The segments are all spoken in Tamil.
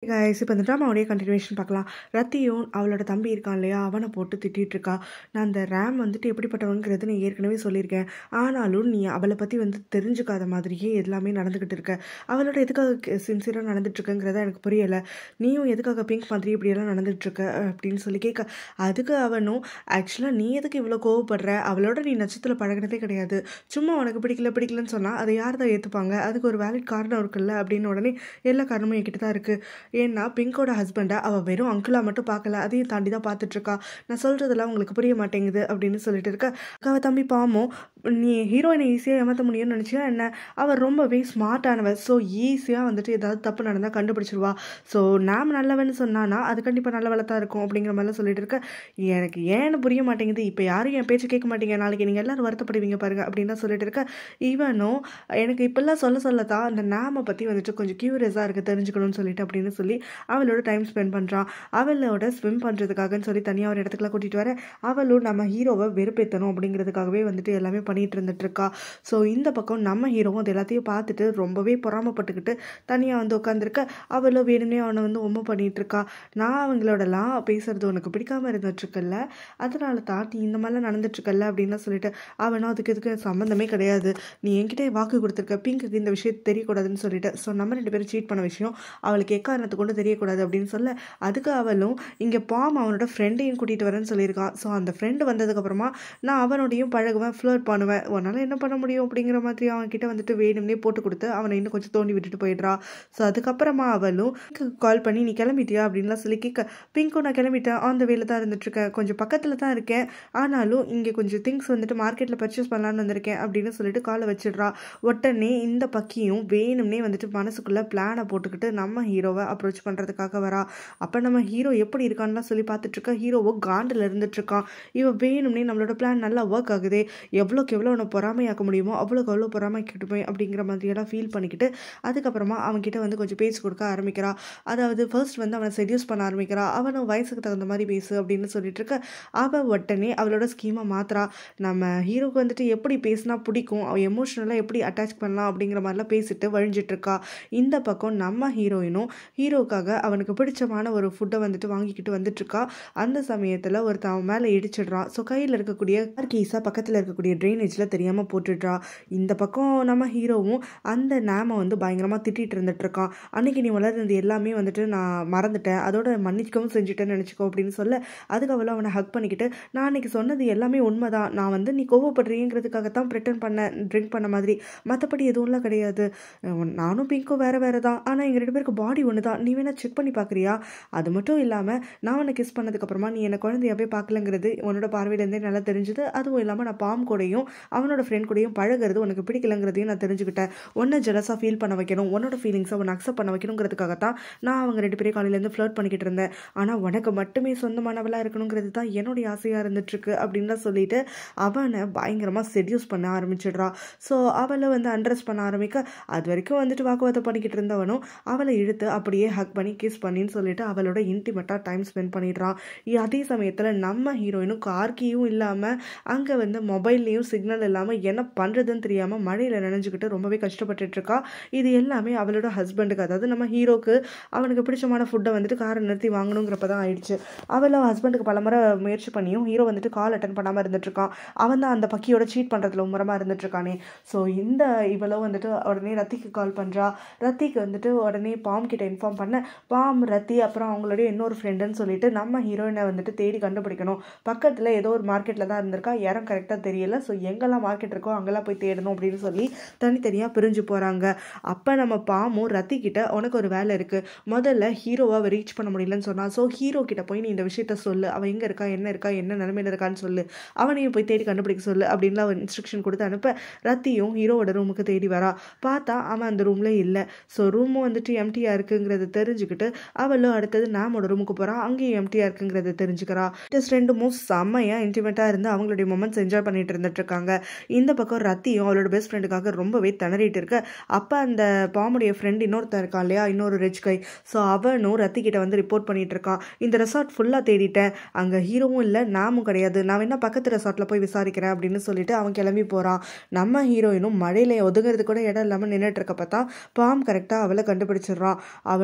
கைஸ் இப்போ இந்த ட்ராமாவுடைய கண்டினியூஷன் பார்க்கலாம் ரத்தியும் அவளோட தம்பி இருக்கான் இல்லையா அவனை போட்டு திட்டிட்டு இருக்கா நான் அந்த ரேம் வந்துட்டு எப்படிப்பட்டவங்கிறது நான் ஏற்கனவே சொல்லியிருக்கேன் ஆனாலும் நீ அவளை பற்றி வந்து தெரிஞ்சுக்காத மாதிரியே எல்லாமே நடந்துக்கிட்டு இருக்க அவளோட எதுக்காக சின்சியராக நடந்துட்டு இருக்கங்கிறத எனக்கு புரியலை நீயும் எதுக்காக பிங்க் மாதிரி இப்படியெல்லாம் நடந்துட்டு இருக்க அப்படின்னு சொல்லி கேட்க அதுக்கு அவனும் ஆக்சுவலாக நீ எதுக்கு இவ்வளோ கோவப்படுற அவளோட நீ நட்சத்திரத்தில் பழகினதே கிடையாது சும்மா உனக்கு பிடிக்கல பிடிக்கலன்னு சொன்னால் அதை யார் தான் ஏற்றுப்பாங்க அதுக்கு ஒரு வேலிட் காரணம் இருக்குல்ல அப்படின்னு உடனே எல்லா காரணமும் என்கிட்ட தான் இருக்குது ஏன்னா பிங்கோட ஹஸ்பண்டை அவள் வெறும் அங்கிளாக மட்டும் பார்க்கல அதையும் தாண்டி தான் பார்த்துட்ருக்கா நான் சொல்கிறதெல்லாம் உங்களுக்கு புரிய மாட்டேங்குது அப்படின்னு சொல்லிட்டு இருக்க அவள் தம்பி பாவமும் நீ ஹீரோயினை ஈஸியாக ஏமாற்ற முடியும்னு நினச்சியா என்ன அவள் ரொம்பவே ஸ்மார்ட்டானவ ஸோ ஈஸியாக வந்துட்டு ஏதாவது தப்பு நடந்தால் கண்டுபிடிச்சிருவா ஸோ நாம் நல்லவன்னு சொன்னானா அது கண்டிப்பாக நல்லவள தான் இருக்கும் அப்படிங்கிற மாதிரிலாம் சொல்லிட்டு இருக்க எனக்கு ஏன்னு புரிய மாட்டேங்குது இப்போ யாரும் என் பேச்சு கேட்க மாட்டீங்க நாளைக்கு நீங்கள் எல்லாரும் வருத்தப்படுவீங்க பாருங்க அப்படின்னு தான் சொல்லிட்டு இருக்க இவனும் எனக்கு இப்பெல்லாம் சொல்ல சொல்ல தான் அந்த நாமை பற்றி வந்துட்டு கொஞ்சம் க்யூரியஸாக இருக்குது தெரிஞ்சுக்கணும்னு சொல்லிட்டு அப்படின்னு சொல்லி அவளோட டைம் ஸ்பெண்ட் பண்ணுறான் அவளோட ஸ்விம் பண்ணுறதுக்காகன்னு சொல்லி தனியாக ஒரு இடத்துக்குலாம் கூட்டிகிட்டு வர அவளும் நம்ம ஹீரோவை வெறுப்பேற்றணும் அப்படிங்கிறதுக்காகவே வந்துட்டு எல்லாமே பண்ணிகிட்டு இருந்துட்டுருக்கா ஸோ இந்த பக்கம் நம்ம ஹீரோவும் அது எல்லாத்தையும் பார்த்துட்டு ரொம்பவே பொறாமப்பட்டுக்கிட்டு தனியாக வந்து உட்காந்துருக்க அவளும் வேணும்னே அவனை வந்து ஒம்ப பண்ணிகிட்டு இருக்கா நான் அவங்களோடலாம் பேசுறது உனக்கு பிடிக்காம இருந்துட்டுருக்கல்ல அதனால தான் நீ இந்த மாதிரிலாம் நடந்துட்டுருக்கல்ல அப்படின்னு சொல்லிட்டு அவனும் அதுக்கு இதுக்கு சம்மந்தமே கிடையாது நீ என்கிட்ட வாக்கு கொடுத்துருக்க பிங்க்குக்கு இந்த விஷயம் தெரியக்கூடாதுன்னு சொல்லிட்டு ஸோ நம்ம ரெண்டு பேரும் சீட் பண்ண விஷயம் அவளுக்கு எக்காரணத்தை கொண்டு தெரியக்கூடாது அப்படின்னு சொல்ல அதுக்கு அவளும் இங்கே பாம் அவனோட ஃப்ரெண்டையும் கூட்டிகிட்டு வரேன்னு சொல்லியிருக்கான் ஸோ அந்த ஃப்ரெண்டு வந்ததுக்கப்புறமா நான் அவனோடையும் பழகுவேன் ஃப்ளர்ட் பண்ணுவேன் உன்னால் என்ன பண்ண முடியும் அப்படிங்கிற மாதிரி அவன்கிட்ட வந்துட்டு வேணும்னே போட்டு கொடுத்து அவனை இன்னும் கொஞ்சம் தோண்டி விட்டுட்டு போயிடுறா ஸோ அதுக்கப்புறமா அவளும் கால் பண்ணி நீ கிளம்பிட்டியா அப்படின்லாம் சொல்லி கேட்க பிங்க்கும் நான் கிளம்பிட்டேன் ஆன் த வேல தான் இருந்துட்டுருக்கேன் கொஞ்சம் பக்கத்தில் தான் இருக்கேன் ஆனாலும் இங்கே கொஞ்சம் திங்ஸ் வந்துட்டு மார்க்கெட்டில் பர்ச்சேஸ் பண்ணலான்னு வந்திருக்கேன் அப்படின்னு சொல்லிட்டு காலை வச்சிடுறா உடனே இந்த பக்கியும் வேணும்னே வந்துட்டு மனசுக்குள்ளே பிளானை போட்டுக்கிட்டு நம்ம ஹீரோவை அப்ரோச் பண்ணுறதுக்காக வரா அப்போ நம்ம ஹீரோ எப்படி இருக்கான்லாம் சொல்லி பார்த்துட்ருக்கா ஹீரோவோ காண்டில் இருந்துட்டுருக்கான் இவன் வேணும்னே நம்மளோட பிளான் நல்லா ஒர்க் ஆகுது எவ்வளோக்கு எவ்வளோ அவனை பொறாமையாக்க முடியுமோ அவ்வளோக்கு அவ்வளோ பொறாமைக்கிட்டு போய் அப்படிங்கிற மாதிரியெல்லாம் ஃபீல் பண்ணிக்கிட்டு அதுக்கப்புறமா அவன்கிட்ட வந்து கொஞ்சம் பேச்சு கொடுக்க ஆரம்பிக்கிறா அதாவது ஃபர்ஸ்ட் வந்து அவனை செடியூஸ் பண்ண ஆரம்பிக்கிறா அவனை வயசுக்கு தகுந்த மாதிரி பேசு அப்படின்னு சொல்லிட்டு இருக்க அவள் உடனே அவளோட ஸ்கீமை மாத்திரா நம்ம ஹீரோக்கு வந்துட்டு எப்படி பேசினா பிடிக்கும் அவள் எமோஷ்னலாக எப்படி அட்டாச் பண்ணலாம் அப்படிங்கிற மாதிரிலாம் பேசிட்டு வழிஞ்சிட்டு இருக்கா இந்த பக்கம் நம்ம ஹீரோயினும் ஹீரோக்காக அவனுக்கு பிடிச்சமான ஒரு ஃபுட்டை வந்துட்டு வாங்கிக்கிட்டு வந்துட்டு இருக்கா அந்த சமயத்தில் ஒருத்தன் அவன் மேலே இடிச்சிடுறான் ஸோ கையில் இருக்கக்கூடிய கீஸாக பக்கத்தில் இருக்கக்கூடிய ட்ரைனேஜில் தெரியாமல் போட்டுடுறா இந்த பக்கம் நம்ம ஹீரோவும் அந்த நேமை வந்து பயங்கரமாக திட்டிகிட்டு இருந்துட்டு இருக்கான் அன்னைக்கு நீ வளர்ந்தது எல்லாமே வந்துட்டு நான் மறந்துட்டேன் அதோட மன்னிக்கவும் செஞ்சுட்டேன்னு நினச்சிக்கோ அப்படின்னு சொல்ல அதுக்கு அவளும் அவனை ஹக் பண்ணிக்கிட்டு நான் அன்னைக்கு சொன்னது எல்லாமே உண்மைதான் நான் வந்து நீ கோவப்படுறீங்கிறதுக்காக தான் ப்ரிட்டன் பண்ண ட்ரிங்க் பண்ண மாதிரி மற்றபடி எதுவும்லாம் கிடையாது நானும் பிங்க்கும் வேறு வேறு தான் ஆனால் எங்கள் ரெண்டு பேருக்கு பாடி ஒன்று தான் நீ வேணால் செக் பண்ணி பார்க்குறியா அது மட்டும் இல்லாமல் நான் உன்னை கிஸ் பண்ணதுக்கப்புறமா நீ என்னை குழந்தையாவே பார்க்கலங்கிறது உன்னோட பார்வையிலேருந்தே நல்லா தெரிஞ்சுது அதுவும் இல்லாமல் நான் பாம் கூடயும் அவனோட ஃப்ரெண்ட் கூடயும் பழகிறது உனக்கு பிடிக்கலங்கிறதையும் நான் தெரிஞ்சுக்கிட்டேன் உன்னை ஜெலஸாக ஃபீல் பண்ண வைக்கணும் உன்னோட ஃபீலிங்ஸை உன்னை அக்செப்ட் பண்ண வைக்கணுங்கிறதுக்காக தான் நான் அவங்க ரெண்டு பேரும் காலையிலேருந்து ஃப்ளர்ட் பண்ணிக்கிட்டு இருந்தேன் ஆனால் உனக்கு மட்டுமே சொந்தமானவளாக இருக்கணுங்கிறது தான் என்னுடைய ஆசையாக இருந்துட்டுருக்கு அப்படின்லாம் சொல்லிட்டு அவனை பயங்கரமாக செடியூஸ் பண்ண ஆரம்பிச்சிடுறா ஸோ அவளை வந்து அண்ட்ரஸ் பண்ண ஆரம்பிக்க அது வரைக்கும் வந்துட்டு வாக்குவாதம் பண்ணிக்கிட்டு இருந்தவனும் அவளை இழுத்து அப்படியே ஹக் பண்ணி கிஸ் பண்ணின்னு சொல்லிட்டு அவளோட இன்டிமேட்டாக டைம் ஸ்பெண்ட் பண்ணிடுறான் அதே சமயத்தில் நம்ம ஹீரோயினும் கார்கியும் இல்லாமல் அங்கே வந்து மொபைல்லையும் சிக்னல் இல்லாமல் என்ன பண்ணுறதுன்னு தெரியாமல் மழையில் நினைஞ்சுக்கிட்டு ரொம்பவே கஷ்டப்பட்டுட்டு இருக்கா இது எல்லாமே அவளோட ஹஸ்பண்டுக்கு அதாவது நம்ம ஹீரோக்கு அவனுக்கு பிடிச்சமான ஃபுட்டை வந்துட்டு காரை நிறுத்தி வாங்கணுங்கிறப்ப தான் ஆயிடுச்சு அவளை ஹஸ்பண்டுக்கு பலமுறை முயற்சி பண்ணியும் ஹீரோ வந்துட்டு கால் அட்டன் பண்ணாமல் இருந்துட்டு இருக்கான் அவன் தான் அந்த பக்கியோட சீட் பண்ணுறதுல உமரமாக இருந்துட்டு இருக்கானே ஸோ இந்த இவளோ வந்துட்டு உடனே ரத்திக்கு கால் பண்ணுறா ரத்திக்கு வந்துட்டு உடனே பாம் கிட்ட இன்ஃபார்ம் பண்ண பாம் ரத்தி அப்புறம் அவங்களுடைய இன்னொரு ஃப்ரெண்டுன்னு சொல்லிட்டு நம்ம ஹீரோயினை வந்துட்டு தேடி கண்டுபிடிக்கணும் பக்கத்தில் ஏதோ ஒரு மார்க்கெட்டில் தான் இருந்திருக்கா யாரும் கரெக்டாக தெரியல ஸோ எங்கெல்லாம் மார்க்கெட் இருக்கோ அங்கெல்லாம் போய் தேடணும் அப்படின்னு சொல்லி தனித்தனியாக பிரிஞ்சு போகிறாங்க அப்போ நம்ம பாமும் ரத்தி கிட்ட உனக்கு ஒரு வேலை இருக்குது முதல்ல ஹீரோவை அவள் ரீச் பண்ண முடியலன்னு சொன்னால் ஸோ ஹீரோ கிட்ட போய் நீ இந்த விஷயத்த சொல்லு அவள் எங்கே இருக்கா என்ன இருக்கா என்ன நிலமையில இருக்கான்னு சொல்லு அவனையும் போய் தேடி கண்டுபிடிக்க சொல்லு அப்படின்லாம் அவன் இன்ஸ்ட்ரக்ஷன் கொடுத்து அனுப்ப ரத்தியும் ஹீரோவோட ரூமுக்கு தேடி வரா பார்த்தா அவன் அந்த ரூமில் இல்லை ஸோ ரூமும் வந்துட்டு எம்டியாக இருக்குங்கிறது தெரிஞ்சுக்கிட்டு அவளும் அடுத்தது நாமோட ரூமுக்கு போகிறான் அங்கேயும் எம்டியாக இருக்குங்கிறத தெரிஞ்சுக்கிறா ஜஸ்ட் ரெண்டுமும் செம்மையாக இன்டிமேட்டாக இருந்து அவங்களுடைய மொமெண்ட்ஸ் என்ஜாய் பண்ணிட்டு இருந்துட்டு இருக்காங்க இந்த பக்கம் ரத்தியும் அவளோட பெஸ்ட் ஃப்ரெண்டுக்காக ரொம்பவே திணறிட்டு இருக்க அப்போ அந்த பாமுடைய ஃப்ரெண்ட் இன்னொருத்தன் இருக்கான் இல்லையா இன்னொரு ரிச் கை ஸோ அவனும் ரத்தி கிட்ட வந்து ரிப்போர்ட் பண்ணிட்டு இருக்கான் இந்த ரெசார்ட் ஃபுல்லாக தேடிட்டேன் அங்கே ஹீரோவும் இல்லை நாமும் கிடையாது நான் வேணா பக்கத்து ரெசார்ட்டில் போய் விசாரிக்கிறேன் அப்படின்னு சொல்லிட்டு அவன் கிளம்பி போகிறான் நம்ம ஹீரோயினும் மழையில ஒதுங்கிறது கூட இடம் இல்லாமல் நின்றுட்டு இருக்க பார்த்தா பாம் கரெக்டாக அவளை கண்டுபிடிச்சிடுறான் அவன்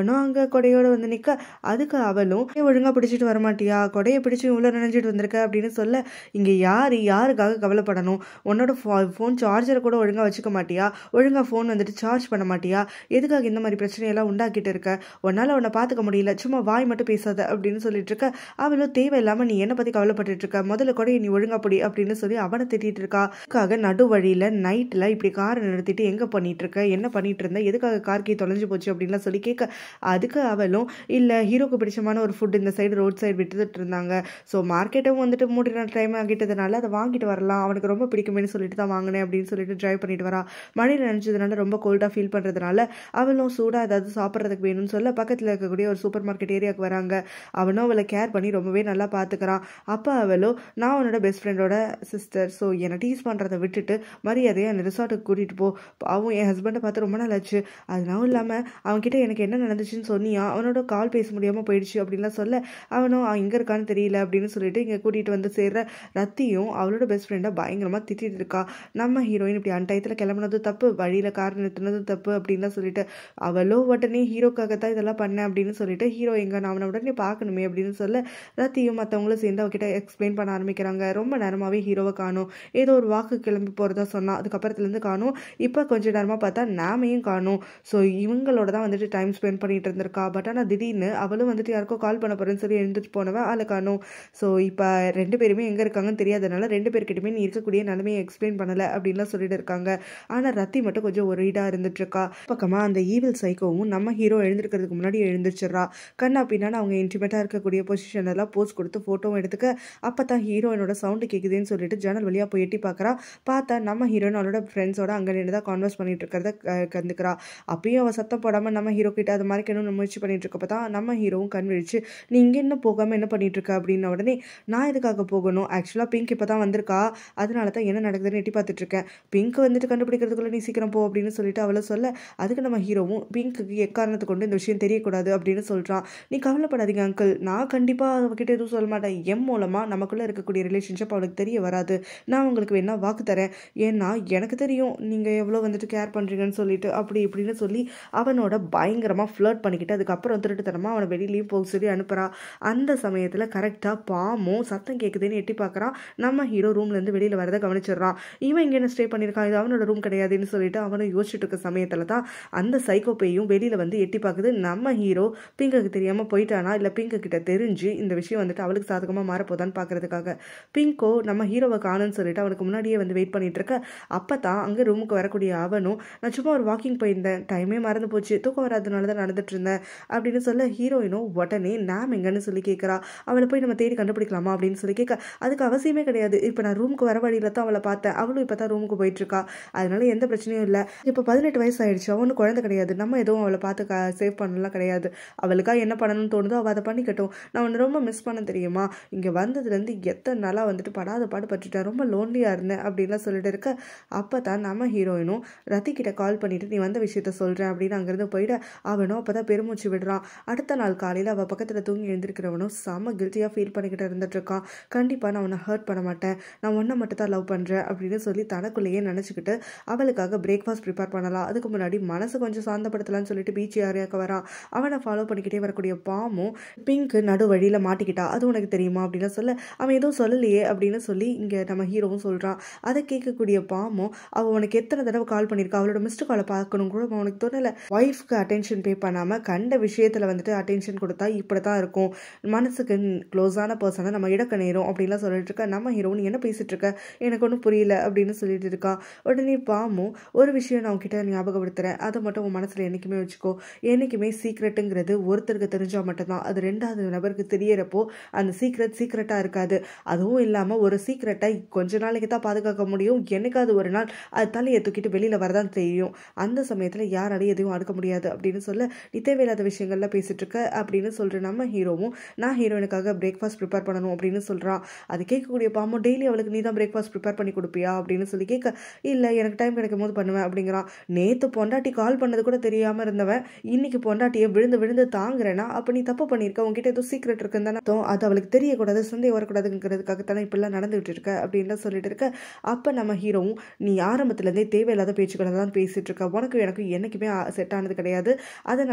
அவனும் அங்கே கொடையோட வந்து நிற்க அதுக்கு அவளும் "ஏன் ஒழுங்கா பிடிச்சிட்டு வரமாட்டியா கொடையை பிடிச்சி இவ்வளோ நினைஞ்சிட்டு வந்திருக்க அப்படின்னு சொல்ல இங்கே யார் யாருக்காக கவலைப்படணும் உன்னோட ஃபோன் சார்ஜரை கூட ஒழுங்காக வச்சுக்க மாட்டியா ஒழுங்காக ஃபோன் வந்துட்டு சார்ஜ் பண்ண மாட்டியா எதுக்காக இந்த மாதிரி பிரச்சனையெல்லாம் உண்டாக்கிட்டு இருக்க உன்னால் உன்னை பார்த்துக்க முடியல சும்மா வாய் மட்டும் பேசாத அப்படின்னு சொல்லிட்டு இருக்க அவளும் தேவையில்லாமல் நீ என்னை பற்றி கவலைப்பட்டுட்டு இருக்க முதல்ல கூட நீ ஒழுங்கா பிடி அப்படின்னு சொல்லி அவனை திட்டிட்டு இருக்கா அதுக்காக நடு வழியில் நைட்டில் இப்படி காரை நிறுத்திட்டு எங்கே பண்ணிட்டு இருக்க என்ன பண்ணிட்டு இருந்த எதுக்காக கார் கீ தொலைஞ்சு போச்சு அப்படின்லாம் சொல்லி கேட்க அதுக்கு அவளும் இல்லை ஹீரோக்கு பிடிச்சமான ஒரு ஃபுட் இந்த சைடு ரோட் சைடு விட்டுட்டு இருந்தாங்க ஸோ மார்க்கெட்டும் வந்துட்டு மூடின டைம் ஆகிட்டதுனால அதை வாங்கிட்டு வரலாம் அவனுக்கு ரொம்ப பிடிக்குமேனு சொல்லிட்டு தான் வாங்கினேன் அப்படின்னு சொல்லிட்டு ட்ரைவ் பண்ணிட்டு வரா மழையில் நினச்சதுனால ரொம்ப கோல்டாக ஃபீல் பண்ணுறதுனால அவளும் சூடாக ஏதாவது சாப்பிட்றதுக்கு வேணும்னு சொல்ல பக்கத்தில் இருக்கக்கூடிய ஒரு சூப்பர் மார்க்கெட் ஏரியாவுக்கு வராங்க அவனும் அவளை கேர் பண்ணி ரொம்பவே நல்லா பார்த்துக்கிறான் அப்போ அவளோ நான் உன்னோட பெஸ்ட் ஃப்ரெண்டோட சிஸ்டர் ஸோ என்னை டீஸ் பண்ணுறதை விட்டுட்டு மரியாதையை அந்த ரிசார்ட்டுக்கு கூட்டிகிட்டு போ அவன் என் ஹஸ்பண்டை பார்த்து ரொம்ப நாள் ஆச்சு அதனாலும் இல்லாமல் அவன்கிட்ட எனக்கு என்ன நடந்துச்சுன்னு சொன்னியா அவனோட கால் பேச முடியாமல் போயிடுச்சு அப்படின்லாம் சொல்ல அவனும் அவன் இங்கே இருக்கான்னு தெரியல அப்படின்னு சொல்லிட்டு இங்கே கூட்டிகிட்டு வந்து சேர்ற ரத்தியும் அவளோட பெஸ்ட் ஃப்ரெண்டை பயங்கரமாக திட்டிட்டு இருக்கா நம்ம ஹீரோயின் இப்படி அன்டயத்தில் கிளம்புனதும் தப்பு வழியில் கார் நிறுத்தினதும் தப்பு அப்படின்லாம் சொல்லிட்டு அவளோ உடனே ஹீரோக்காக தான் இதெல்லாம் பண்ணேன் அப்படின்னு சொல்லிட்டு ஹீரோ எங்க நான் அவனை உடனே பார்க்கணுமே அப்படின்னு சொல்ல ரத்தியும் மற்றவங்களும் சேர்ந்து அவகிட்ட எக்ஸ்பிளைன் பண்ண ஆரம்பிக்கிறாங்க ரொம்ப நேரமாகவே ஹீரோவை காணும் ஏதோ ஒரு வாக்கு கிளம்பி போகிறதா சொன்னா அதுக்கப்புறத்துலேருந்து காணும் இப்போ கொஞ்ச நேரமாக பார்த்தா நாமையும் காணும் ஸோ இவங்களோட தான் வந்துட்டு டைம் ஸ்பெண்ட் பண்ணிட்டு இருந்திருக்கா பட் ஆனால் திடீர்னு அவளும் வந்துட்டு யாருக்கோ கால் பண்ண போகிறேன்னு சொல்லி எழுந்துட்டு போனவன் ஆளை காணும் ஸோ இப்போ ரெண்டு பேருமே எங்கே இருக்காங்கன்னு தெரியாதனால ரெண்டு பேர்கிட்டயுமே நீ இருக்கக்கூடிய நிலைமையை எக்ஸ்பிளைன் பண்ணலை அப்படின்லாம் சொல்லிட்டு இருக்காங்க ஆனால் ரத்தி மட்டும் கொஞ்சம் ஒரீடாக இருந்துட்டு இருக்கா பக்கமாக அந்த ஈவில் சைக்கோவும் நம்ம ஹீரோ எழுந்திருக்கிறதுக்கு முன்னாடி எழுந்திரிச்சிடுறா கண்ணா பின்னான்னு அவங்க இன்டிமேட்டாக இருக்கக்கூடிய பொசிஷன் எல்லாம் போஸ் கொடுத்து ஃபோட்டோவும் எடுத்துக்க அப்போ தான் ஹீரோயினோட சவுண்டு கேட்குதுன்னு சொல்லிட்டு ஜன்னல் வழியாக போய் எட்டி பார்க்குறா பார்த்தா நம்ம ஹீரோயின் அவளோட ஃப்ரெண்ட்ஸோட அங்கே நின்று தான் கான்வர்ஸ் பண்ணிட்டு இருக்கிறத க- கண்டுக்கிறா அப்பயும் அவள் சத்தம் போடாமல் நம்ம ஹீரோ கிட்ட அது மறைக்கணும்னு முயற்சி பண்ணிட்டு இருக்கப்ப தான் நம்ம ஹீரோவும் கண் விழிச்சு நீ இங்கே என்ன போகாமல் என்ன பண்ணிட்டு இருக்க அப்படின்ன உடனே நான் எதுக்காக போகணும் ஆக்சுவலாக பிங்க் இப்போ தான் வந்திருக்கா அதனால தான் என்ன நடக்குதுன்னு எட்டி பார்த்துட்டு இருக்கேன் பிங்க் வந்துட்டு கண்டுபிடிக்கிறதுக்குள்ள நீ சீக்கிரம் போ அப்படின்னு சொல்லிட்டு அவளை சொல்ல அதுக்கு நம்ம ஹீரோவும் பிங்க்குக்கு எக்காரணத்தை கொண்டு இந்த விஷயம் தெரியக்கூடாது அப்படின்னு சொல்கிறான் நீ கவலைப்படாதீங்க அங்கிள் நான் கண்டிப்பாக அவகிட்ட எதுவும் சொல்ல மாட்டேன் எம் மூலமாக நமக்குள்ளே இருக்கக்கூடிய ரிலேஷன்ஷிப் அவளுக்கு தெரிய வராது நான் உங்களுக்கு வேணா வாக்கு தரேன் ஏன்னா எனக்கு தெரியும் நீங்கள் எவ்வளோ வந்துட்டு கேர் பண்ணுறீங்கன்னு சொல்லிட்டு அப்படி இப்படின்னு சொல்லி அவனோட பயங்கரமாக ஃப்ளர்ட் பண்ணிக்கிட்டு அதுக்கப்புறம் திருட்டுத்தனமாக அவனை வெளியிலையும் போக சொல்லி அனுப்புகிறா அந்த சமயத்தில் கரெக்டாக பாமும் சத்தம் கேட்குதுன்னு எட்டி பார்க்குறான் நம்ம ஹீரோ ரூம்லேருந்து வெளியில் வரதை கவனிச்சிடுறான் இவன் இங்கே என்ன ஸ்டே பண்ணியிருக்கான் இது அவனோட ரூம் கிடையாதுன்னு சொல்லிட்டு அவனை யோசிச்சுட்டு இருக்க சமயத்தில் தான் அந்த சைக்கோப்பையும் வெளியில் வந்து எட்டி பார்க்குது நம்ம ஹீரோ பிங்குக்கு தெரியாமல் போயிட்டானா இல்லை பிங்கு கிட்ட தெரிஞ்சு இந்த விஷயம் வந்துட்டு அவளுக்கு சாதகமாக மாறப்போதான்னு பார்க்கறதுக்காக பிங்கோ நம்ம ஹீரோவை காணுன்னு சொல்லிட்டு அவனுக்கு முன்னாடியே வந்து வெயிட் பண்ணிட்டு இருக்க அப்போ தான் அங்கே ரூமுக்கு வரக்கூடிய அவனும் நான் சும்மா ஒரு வாக்கிங் போயிருந்தேன் டைமே மறந்து போச்சு தூக்கம் வராதனால தான் நடந்துட்டு இருந்தேன் அப்படின்னு சொல்ல ஹீரோயினும் உடனே நாம் எங்கன்னு சொல்லி கேட்குறா அவளை போய் நம்ம தேடி கண்டுபிடிக்கலாமா அப்படின்னு சொல்லி கேட்க அதுக்கு அவசியமே கிடையாது இப்போ நான் ரூமுக்கு வர வழியில தான் அவளை பார்த்தேன் அவளும் இப்போ தான் ரூமுக்கு போயிட்டு இருக்கா அதனால எந்த பிரச்சனையும் இல்லை இப்போ பதினெட்டு வயசு ஆயிடுச்சு அவனும் குழந்தை கிடையாது நம்ம எதுவும் அவளை பார்த்து க சேவ் பண்ணலாம் கிடையாது அவளுக்காக என்ன பண்ணணும்னு தோணுதோ அவள் அதை பண்ணிக்கட்டும் நான் உன்னை ரொம்ப மிஸ் பண்ண தெரியுமா இங்கே வந்ததுலேருந்து எத்தனை நாளாக வந்துட்டு படாத பாடு பட்டுட்டேன் ரொம்ப லோன்லியாக இருந்தேன் அப்படின்லாம் சொல்லிட்டு இருக்க அப்போ தான் நம்ம ஹீரோயினும் ரத்தி கிட்ட கால் பண்ணிட்டு நீ வந்த விஷயத்த சொல்கிறேன் அப்படின்னு அங்கேருந்து போயிட அவனும் அப்போ தான் பெருமூச்சு விடுறான் அடுத்த நாள் காலையில் அவள் பக்கத்தில் தூங்கி எழுந்திருக்கிறவனும் செம்ம கில்ட்டியாக ஃபீல் பண்ணிக்கிட்டு இருந்துட்டு இருக்கான் கண்டிப்பாக நான் உன்னை ஹர்ட் பண்ண மாட்டேன் நான் உன்னை மட்டும் தான் லவ் பண்ணுறேன் அப்படின்னு சொல்லி தனக்குள்ளேயே நினச்சிக்கிட்டு அவளுக்காக பிரேக்ஃபாஸ்ட் ப்ரிப்பேர் பண்ணலாம் அதுக்கு முன்னாடி மனசு கொஞ்சம் சாந்தப்படுத்தலாம்னு சொல்லிட்டு பீச் ஏரியாவுக்கு வரான் அவனை ஃபாலோ பண்ணிக்கிட்டே வரக்கூடிய பாமும் பிங்க் நடு வழியில் மாட்டிக்கிட்டா அது உனக்கு தெரியுமா அப்படின்னு சொல்ல அவன் எதுவும் சொல்லலையே அப்படின்னு சொல்லி இங்கே நம்ம ஹீரோவும் சொல்கிறான் அதை கேட்கக்கூடிய பாமும் அவள் உனக்கு எத்தனை தடவை கால் பண்ணியிருக்கா அவளோட மிஸ்டு காலை பார்க்கணும் கூட அவனுக்கு தோணலை ஒய்ஃப்க்கு அட்டென்ஷன் பே பண்ணாமல் கண்ட விஷயத்தில் வந்துட்டு அட்டென்ஷன் கொடுத்தா இப்படி தான் இருக்கும் மனசுக்கு க்ளோஸான பர்சனை நம்ம இடக்க நேரும் அப்படின்லாம் சொல்லிட்டு இருக்க நம்ம ஹீரோ நீ என்ன பேசிட்டு இருக்க எனக்கு ஒன்றும் புரியல அப்படின்னு சொல்லிட்டு இருக்கா உடனே பாமும் ஒரு விஷயம் நான் உன்கிட்ட ஞாபகப்படுத்துறேன் அதை மட்டும் உன் மனசில் என்றைக்குமே வச்சுக்கோ என்றைக்குமே சீக்ரெட்டுங்கிறது ஒருத்தருக்கு தெரிஞ்சால் மட்டும்தான் அது ரெண்டாவது நபருக்கு தெரியறப்போ அந்த சீக்ரெட் சீக்ரெட்டாக இருக்காது அதுவும் இல்லாமல் ஒரு சீக்ரெட்டை கொஞ்ச நாளைக்கு தான் பாதுகாக்க முடியும் என்னைக்காவது ஒரு நாள் அது தலையை தூக்கிட்டு வெளியில் வரதான் தெரியும் அந்த சமயத்தில் யாராலையும் எதுவும் அடுக்க முடியாது அப்படின்னு சொல்ல நீ தேவையில்லாத விஷயங்கள்லாம் பேசிட்டு இருக்க அப்படின்னு சொல்கிற நம்ம ஹீரோவும் நான் ஹீரோயினுக்காக பிரேக்ஃபாஸ்ட் ப்ரிப்பேர் பண்ணணும் அப்படின்னு சொல்கிறான் அது கேட்கக்கூடிய பாம்போ டெய்லி அவளுக்கு நீ தான் பிரேக்ஃபாஸ்ட் ப்ரிப்பேர் பண்ணி கொடுப்பியா அப்படின்னு சொல்லி கேட்க இல்லை எனக்கு டைம் கிடைக்கும் போது பண்ணுவேன் அப்படிங்கிறான் நேற்று பொண்டாட்டி கால் பண்ணது கூட தெரியாமல் இருந்தவன் இன்னைக்கு பொண்டாட்டியை விழுந்து விழுந்து தாங்குறேன்னா அப்போ நீ தப்பு பண்ணியிருக்க உங்ககிட்ட ஏதோ சீக்ரெட் இருக்குன்னு தானே அர்த்தம். அது அவளுக்கு தெரியக்கூடாது சந்தேகம் வரக்கூடாதுங்கிறதுக்காக தானே இப்படிலாம் நடந்துகிட்டு இருக்க அப்படின்லாம் சொல்லிட்டு இருக்க அப்போ நம்ம ஹீரோவும் நீ ஆரம்பத்துலேருந்தே தேவையில்லாத பேச்சுக்களை தான் பேசிட்டு இருக்க உனக்கு எனக்கு என்றைக்குமே செட் ஆனது கிடையாது அதனால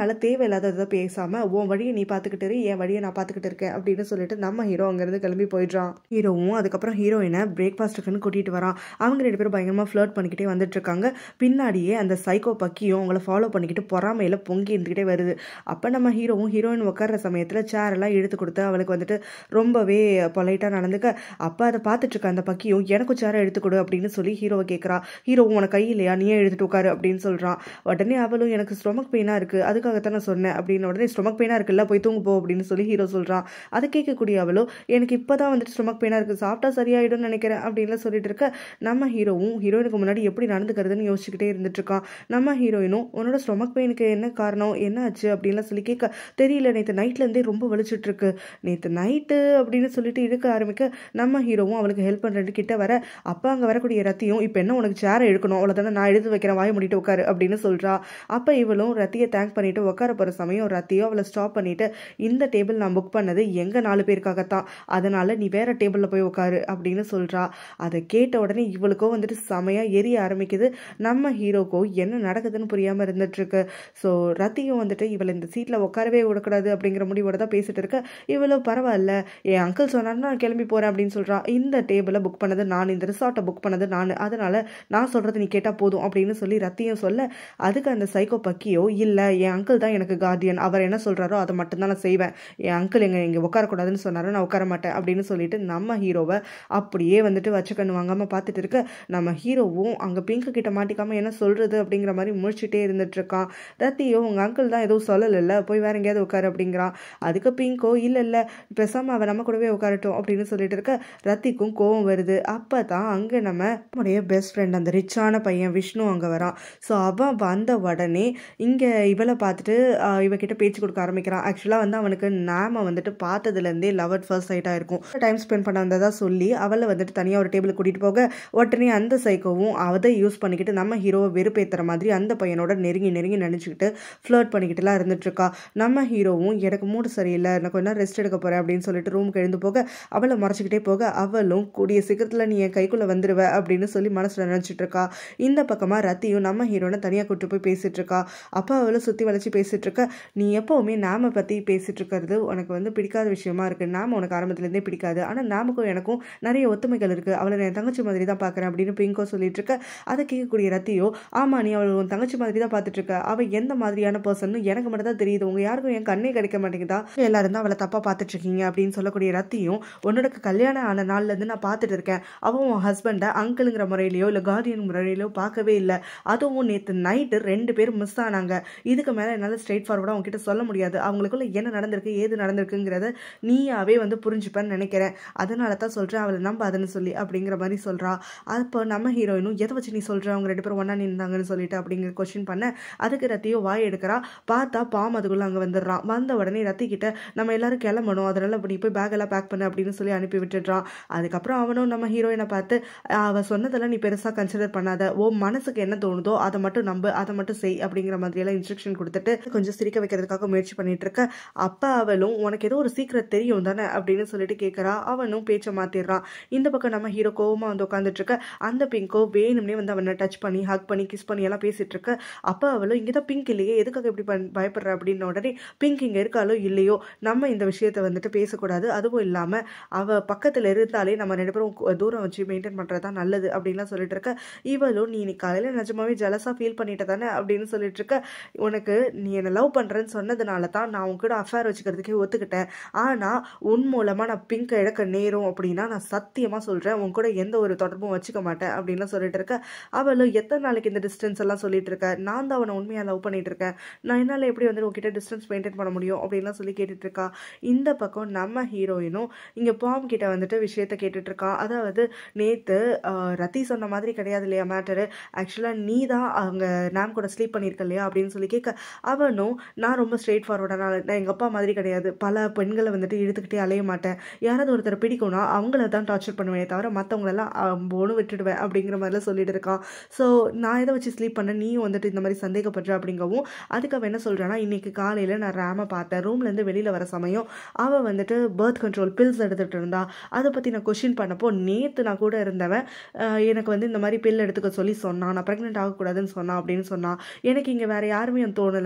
அதனால தேவையில்லாததை பேசாமல் உன் வழியை நீ பார்த்துக்கிட்டு இரு என் வழியை நான் பார்த்துக்கிட்டு இருக்கேன் அப்படின்னு சொல்லிட்டு நம்ம ஹீரோ அங்கேருந்து கிளம்பி போயிடுறான் ஹீரோவும் அதுக்கப்புறம் ஹீரோயினை பிரேக்ஃபாஸ்ட்டுக்குன்னு கூட்டிகிட்டு வரான் அவங்க ரெண்டு பேரும் பயங்கரமாக ஃப்ளர்ட் பண்ணிக்கிட்டே வந்துட்டு இருக்காங்க பின்னாடியே அந்த சைக்கோ பக்கியும் அவங்கள ஃபாலோ பண்ணிக்கிட்டு பொறாமையில் பொங்கி இருந்துக்கிட்டே வருது அப்போ நம்ம ஹீரோவும் ஹீரோயின் உட்கார்ற சமயத்தில் சேர் எல்லாம் எடுத்து கொடுத்து அவளுக்கு வந்துட்டு ரொம்பவே பொலைட்டாக நடந்துக்க அப்போ அதை பார்த்துட்டு இருக்க அந்த பக்கியும் எனக்கும் சேரை எடுத்து கொடு அப்படின்னு சொல்லி ஹீரோவை கேட்குறா ஹீரோவும் உனக்கு கை இல்லையா நீயே எடுத்துட்டு உட்காரு அப்படின்னு சொல்கிறான் உடனே அவளும் எனக்கு ஸ்டொமக் பெயினாக இருக்குது அதுக்காகத்தான் நான் சொன்னேன் அப்படின்னு உடனே ஸ்டொமக் பெயினாக இருக்குல்ல போய் தூங்கு போ அப்படின்னு சொல்லி ஹீரோ சொல்கிறான் அதை கேட்கக்கூடிய அவளும் எனக்கு இப்போ தான் வந்துட்டு ஸ்டொமக் பெயினாக இருக்குது சாப்பிட்டா சரியாயிடும்னு நினைக்கிறேன் அப்படின்லாம் சொல்லிட்டு இருக்க நம்ம ஹீரோவும் ஹீரோயினுக்கு முன்னாடி எப்படி நடந்துக்கிறதுன்னு யோசிச்சுக்கிட்டே இருந்துட்டு இருக்கான் நம்ம ஹீரோயினும் உன்னோட ஸ்டொமக் பெயினுக்கு என்ன காரணம் என்ன ஆச்சு அப்படின்லாம் சொல்லி கேட்க தெரியல நேற்று நைட்லேருந்தே ரொம்ப வலிச்சிட்டு இருக்கு நேற்று நைட்டு அப்படின்னு சொல்லிட்டு இழுக்க ஆரம்பிக்க நம்ம ஹீரோவும் அவளுக்கு ஹெல்ப் பண்ணுறது கிட்ட வர அப்போ அங்கே வரக்கூடிய ரத்தியும் இப்போ என்ன உனக்கு சேரை எடுக்கணும் அவ்வளோதானே நான் எடுத்து வைக்கிறேன் வாய முடிட்டு உட்காரு அப்படின்னு சொல்கிறா அப்போ இவளும் ரத்தியை தேங்க் பண்ணிட்டு உட்கார போகிற சமயம் ரத்தியோ அவளை ஸ்டாப் பண்ணிட்டு இந்த டேபிள் நான் புக் பண்ணது எங்கள் நாலு பேருக்காகத்தான் அதனால நீ வேற டேபிளில் போய் உட்காரு அப்படின்னு சொல்கிறா அதை கேட்ட உடனே இவளுக்கோ வந்துட்டு செமையாக எரிய ஆரம்பிக்குது நம்ம ஹீரோக்கோ என்ன நடக்குதுன்னு புரியாமல் இருந்துட்டுருக்கு ஸோ ரத்தியும் வந்துட்டு இவளை இந்த சீட்டில் உட்காரவே விடக்கூடாது அப்படிங்கிற முடிவோட தான் பேசிட்டு இருக்க இவ்வளோ பரவாயில்ல என் அங்கிள் சொன்னார்னா நான் கிளம்பி போகிறேன் அப்படின்னு சொல்கிறா இந்த டேபிளை புக் பண்ணது நான் இந்த ரிசார்ட்டை புக் பண்ணது நான் அதனால நான் சொல்கிறது நீ கேட்டால் போதும் அப்படின்னு சொல்லி ரத்தியும் சொல்ல அதுக்கு அந்த சைக்கோ பக்கியோ இல்லை என் அங்கிள் தான் எனக்கு கார்டியன் அவர் என்ன சொல்கிறாரோ அதை மட்டும்தான் நான் செய்வேன் என் அங்கிள் எங்க இங்கே உட்காரக்கூடாதுன்னு சொன்னாரோ நான் உட்கார மாட்டேன் அப்படின்னு சொல்லிட்டு நம்ம ஹீரோவை அப்படியே வந்துட்டு வச்சு கண்ணு வாங்காமல் பார்த்துட்டு இருக்க நம்ம ஹீரோவும் அங்கே பிங்க் கிட்ட மாட்டிக்காம என்ன சொல்கிறது அப்படிங்கிற மாதிரி முழிச்சிட்டே இருந்துட்டு இருக்கான் ரத்தியோ உங்கள் அங்கிள் தான் எதுவும் சொல்லலைல்ல போய் வேற எங்கேயாவது உட்காரு அப்படிங்கிறான் அதுக்கு பிங்கோ இல்லை இல்லை பேசாமல் அவன் நம்ம கூடவே உட்காரட்டும் அப்படின்னு சொல்லிட்டு இருக்க ரத்திக்கும் கோவம் வருது அப்போ தான் அங்கே நம்ம நம்முடைய பெஸ்ட் ஃப்ரெண்ட் அந்த ரிச்சான பையன் விஷ்ணு அங்கே வரான் ஸோ அவன் வந்த உடனே இங்கே இவளை பார்த்துட்டு ஆஹ், இவகிட்ட பேச்சு கொடுக்க ஆரம்பிக்கிறான் ஆக்சுவலாக வந்து அவனுக்கு நாம வந்துட்டு பார்த்ததுலேருந்தே லவ் அட் ஃபர்ஸ்ட் சைட்டாக இருக்கும் டைம் ஸ்பெண்ட் பண்ண வந்ததா சொல்லி அவளை வந்துட்டு தனியாக ஒரு டேபிள் கூட்டிகிட்டு போக உடனே அந்த சைக்கோவும் அதை யூஸ் பண்ணிக்கிட்டு நம்ம ஹீரோவை வெறுப்பேற்றுற மாதிரி அந்த பையனோட நெருங்கி நெருங்கி நினச்சிக்கிட்டு ஃப்ளர்ட் பண்ணிக்கிட்டுலாம் இருந்துட்டு இருக்கா நம்ம ஹீரோவும் எனக்கு மூடு சரியில்லை நான் கொஞ்ச நேரம் ரெஸ்ட் எடுக்க போகிறேன் அப்படின்னு சொல்லிட்டு ரூமுக்கு எழுந்து போக அவளை மறைச்சிக்கிட்டே போக அவளும் கூடிய சீக்கிரத்தில் நீ என் கைக்குள்ளே வந்துடுவ அப்படின்னு சொல்லி மனசில் நினச்சிட்டு இருக்கா இந்த பக்கமாக ரத்தியும் நம்ம ஹீரோனை தனியாக கூட்டு போய் பேசிட்டு இருக்கா அப்போ அவளும் சுற்றி வளைச்சி பேசிட்டு இருக்க நீ எப்போவுமே நாம பற்றி பேசிட்டு இருக்கிறது உனக்கு வந்து பிடிக்காத விஷயமா இருக்கு நாம உனக்கு ஆரம்பத்துலேருந்தே பிடிக்காது ஆனால் நாமக்கும் எனக்கும் நிறைய ஒத்துமைகள் இருக்கு அவளை நான் என் தங்கச்சி மாதிரி தான் பார்க்குறேன் அப்படின்னு பிங்கோ சொல்லிட்டு இருக்க அதை கேட்கக்கூடிய ரத்தியோ ஆமா நீ அவளை உன் தங்கச்சி மாதிரி தான் பார்த்துட்டு இருக்க அவள் எந்த மாதிரியான பர்சன் எனக்கு மட்டும் தான் தெரியுது உங்க யாருக்கும் என் கண்ணே கிடைக்க மாட்டேங்குதா எல்லாரும் தான் அவளை தப்பா பார்த்துட்டு இருக்கீங்க அப்படின்னு சொல்லக்கூடிய ரத்தியும் உன்னோட கல்யாணம் ஆன நாள்ல இருந்து நான் பார்த்துட்டு இருக்கேன் அவன் உன் ஹஸ்பண்டை அங்கிளுங்கிற முறையிலையோ இல்லை கார்டியன் முறையிலையோ பார்க்கவே இல்லை அதுவும் நேற்று நைட்டு ரெண்டு பேரும் மிஸ் ஆனாங்க இதுக்கு மேலே என்னால் ஸ்ட்ரெயிட் ஃபார்வர்டாக உங்ககிட்ட சொல்ல முடியாது அவங்களுக்குள்ள என்ன நடந்திருக்கு ஏது நடந்திருக்குங்கிறத நீயாவே வந்து புரிஞ்சுப்பேன்னு நினைக்கிறேன் அதனால தான் சொல்கிறேன் அவளை நம்பாதுன்னு சொல்லி அப்படிங்கிற மாதிரி சொல்கிறா அப்போ நம்ம ஹீரோயினும் எதை வச்சு நீ சொல்கிற அவங்க ரெண்டு பேரும் ஒன்றா நின்றாங்கன்னு சொல்லிட்டு அப்படிங்கிற கொஸ்டின் பண்ண அதுக்கு ரத்தியோ வாய் எடுக்கிறா பார்த்தா பாம் அதுக்குள்ளே அங்கே வந்துடுறான் வந்த உடனே ரத்தி கிட்ட நம்ம எல்லாரும் கிளம்பணும் அதனால நீ போய் பேக் எல்லாம் பேக் பண்ணு அப்படின்னு சொல்லி அனுப்பி விட்டுடுறான் அதுக்கப்புறம் அவனும் நம்ம ஹீரோயினை பார்த்து "ஆஹ், அவ சொன்னதெல்லாம் நீ பெருசாக கன்சிடர் பண்ணாத ஓ மனசுக்கு என்ன தோணுதோ அதை மட்டும் நம்பு அதை மட்டும் செய் அப்படிங்கிற மாதிரியெல்லாம் இன்ஸ்ட்ரக்ஷன் கொடுத்துட்டு கொஞ்சம் சிரிக்க வைக்கிறதுக்காக முயற்சி பண்ணிட்டு இருக்க அப்போ அவளும் உனக்கு ஏதோ ஒரு சீக்கிரம் தெரியும் தானே அப்படின்னு சொல்லிட்டு கேட்குறா அவனும் பேச்சை மாத்திடுறான் இந்த பக்கம் நம்ம ஹீரோ கோவமா வந்து உட்காந்துட்டு இருக்க அந்த பிங்கோ வேணும்னே வந்து அவனை டச் பண்ணி ஹக் பண்ணி கிஸ் பண்ணி எல்லாம் பேசிட்டு இருக்க அப்போ அவளும் இங்கே தான் பிங்க் இல்லையே எதுக்காக இப்படி பண் பயப்படுற அப்படின்ன உடனே பிங்க் இங்கே இருக்காலோ இல்லையோ நம்ம இந்த விஷயத்தை வந்துட்டு பேசக்கூடாது அதுவும் இல்லாமல் அவ பக்கத்தில் இருந்தாலே நம்ம ரெண்டு பேரும் கு- தூரம் வச்சு மெயின்டைன் பண்ணுறது தான் நல்லது அப்படின்லாம் சொல்லிட்டு இருக்க இவளும் நீ இன்னைக்கு காலையில் நிஜமாவே ஜலஸாக ஃபீல் பண்ணிட்ட தானே அப்படின்னு சொல்லிட்டு இருக்க உனக்கு நீ என்னை லவ் பண்ணுறேன்னு சொன்னதுனால தான் நான் உன் கூட அஃபேர் வச்சுக்கிறதுக்கே ஒத்துக்கிட்டேன் ஆனால் உன் மூலமாக நான் பிங்கை இழக்க நேரும் அப்படின்னா நான் சத்தியமாக சொல்கிறேன் உன் கூட எந்த ஒரு தொடர்பும் வச்சுக்க மாட்டேன் அப்படின்லாம் சொல்லிட்டு இருக்க அவளும் எத்தனை நாளைக்கு இந்த டிஸ்டன்ஸ் எல்லாம் சொல்லிட்டு இருக்க நான் தான் அவனை உண்மையாக லவ் பண்ணிட்டு இருக்கேன் நான் என்னால் எப்படி வந்து உன்கிட்ட டிஸ்டன்ஸ் மெயின்டைன் பண்ண முடியும் அப்படின்லாம் சொல்லி கேட்டுட்டு இருக்கா இந்த பக்கம் நம்ம ஹீரோயினும் இங்கே பாம் கிட்ட வந்துட்டு விஷயத்த கேட்டுட்டு இருக்கான் அதாவது நேற்று ரத்தி சொன்ன மாதிரி கிடையாது இல்லையா மேட்டரு ஆக்சுவலாக நீ தான் அவங்க நாம் கூட ஸ்லீப் பண்ணியிருக்க இல்லையா அப்படின்னு சொல்லி கேட்க அவனும் நான் ரொம்ப ஸ்ட்ரெயிட் ஃபார்வர்டாக நான் எங்கள் அப்பா மாதிரி கிடையாது பல பெண்களை வந்துட்டு இழுத்துக்கிட்டே அலைய மாட்டேன் யாராவது ஒருத்தர் பிடிக்கும்னா அவங்கள தான் டார்ச்சர் பண்ணுவேன் தவிர மற்றவங்களெல்லாம் ஒன்று விட்டுடுவேன் அப்படிங்கிற மாதிரிலாம் சொல்லிட்டு இருக்கான் ஸோ நான் இதை வச்சு ஸ்லீப் பண்ண நீயும் வந்துட்டு இந்த மாதிரி சந்தேகப்படுற அப்படிங்கவும் அதுக்கு அவன் என்ன சொல்கிறான்னா இன்னைக்கு காலையில் நான் ரேமை பார்த்தேன் ரூம்லேருந்து வெளியில் வர சமயம் அவள் வந்துட்டு பர்த் கண்ட்ரோல் பில்ஸ் எடுத்துகிட்டு இருந்தா அதை பற்றி நான் கொஷின் பண்ணப்போ நேற்று நான் கூட இருந்தவன் அஹ், எனக்கு வந்து இந்த மாதிரி பில் எடுத்துக்க சொல்லி சொன்னான் நான் ப்ரெக்னென்ட் ஆகக்கூடாதுன்னு சொன்னான் அப்படின்னு சொன்னான் எனக்கு இங்கே வேறு யாருமே எனக்கு தோணலை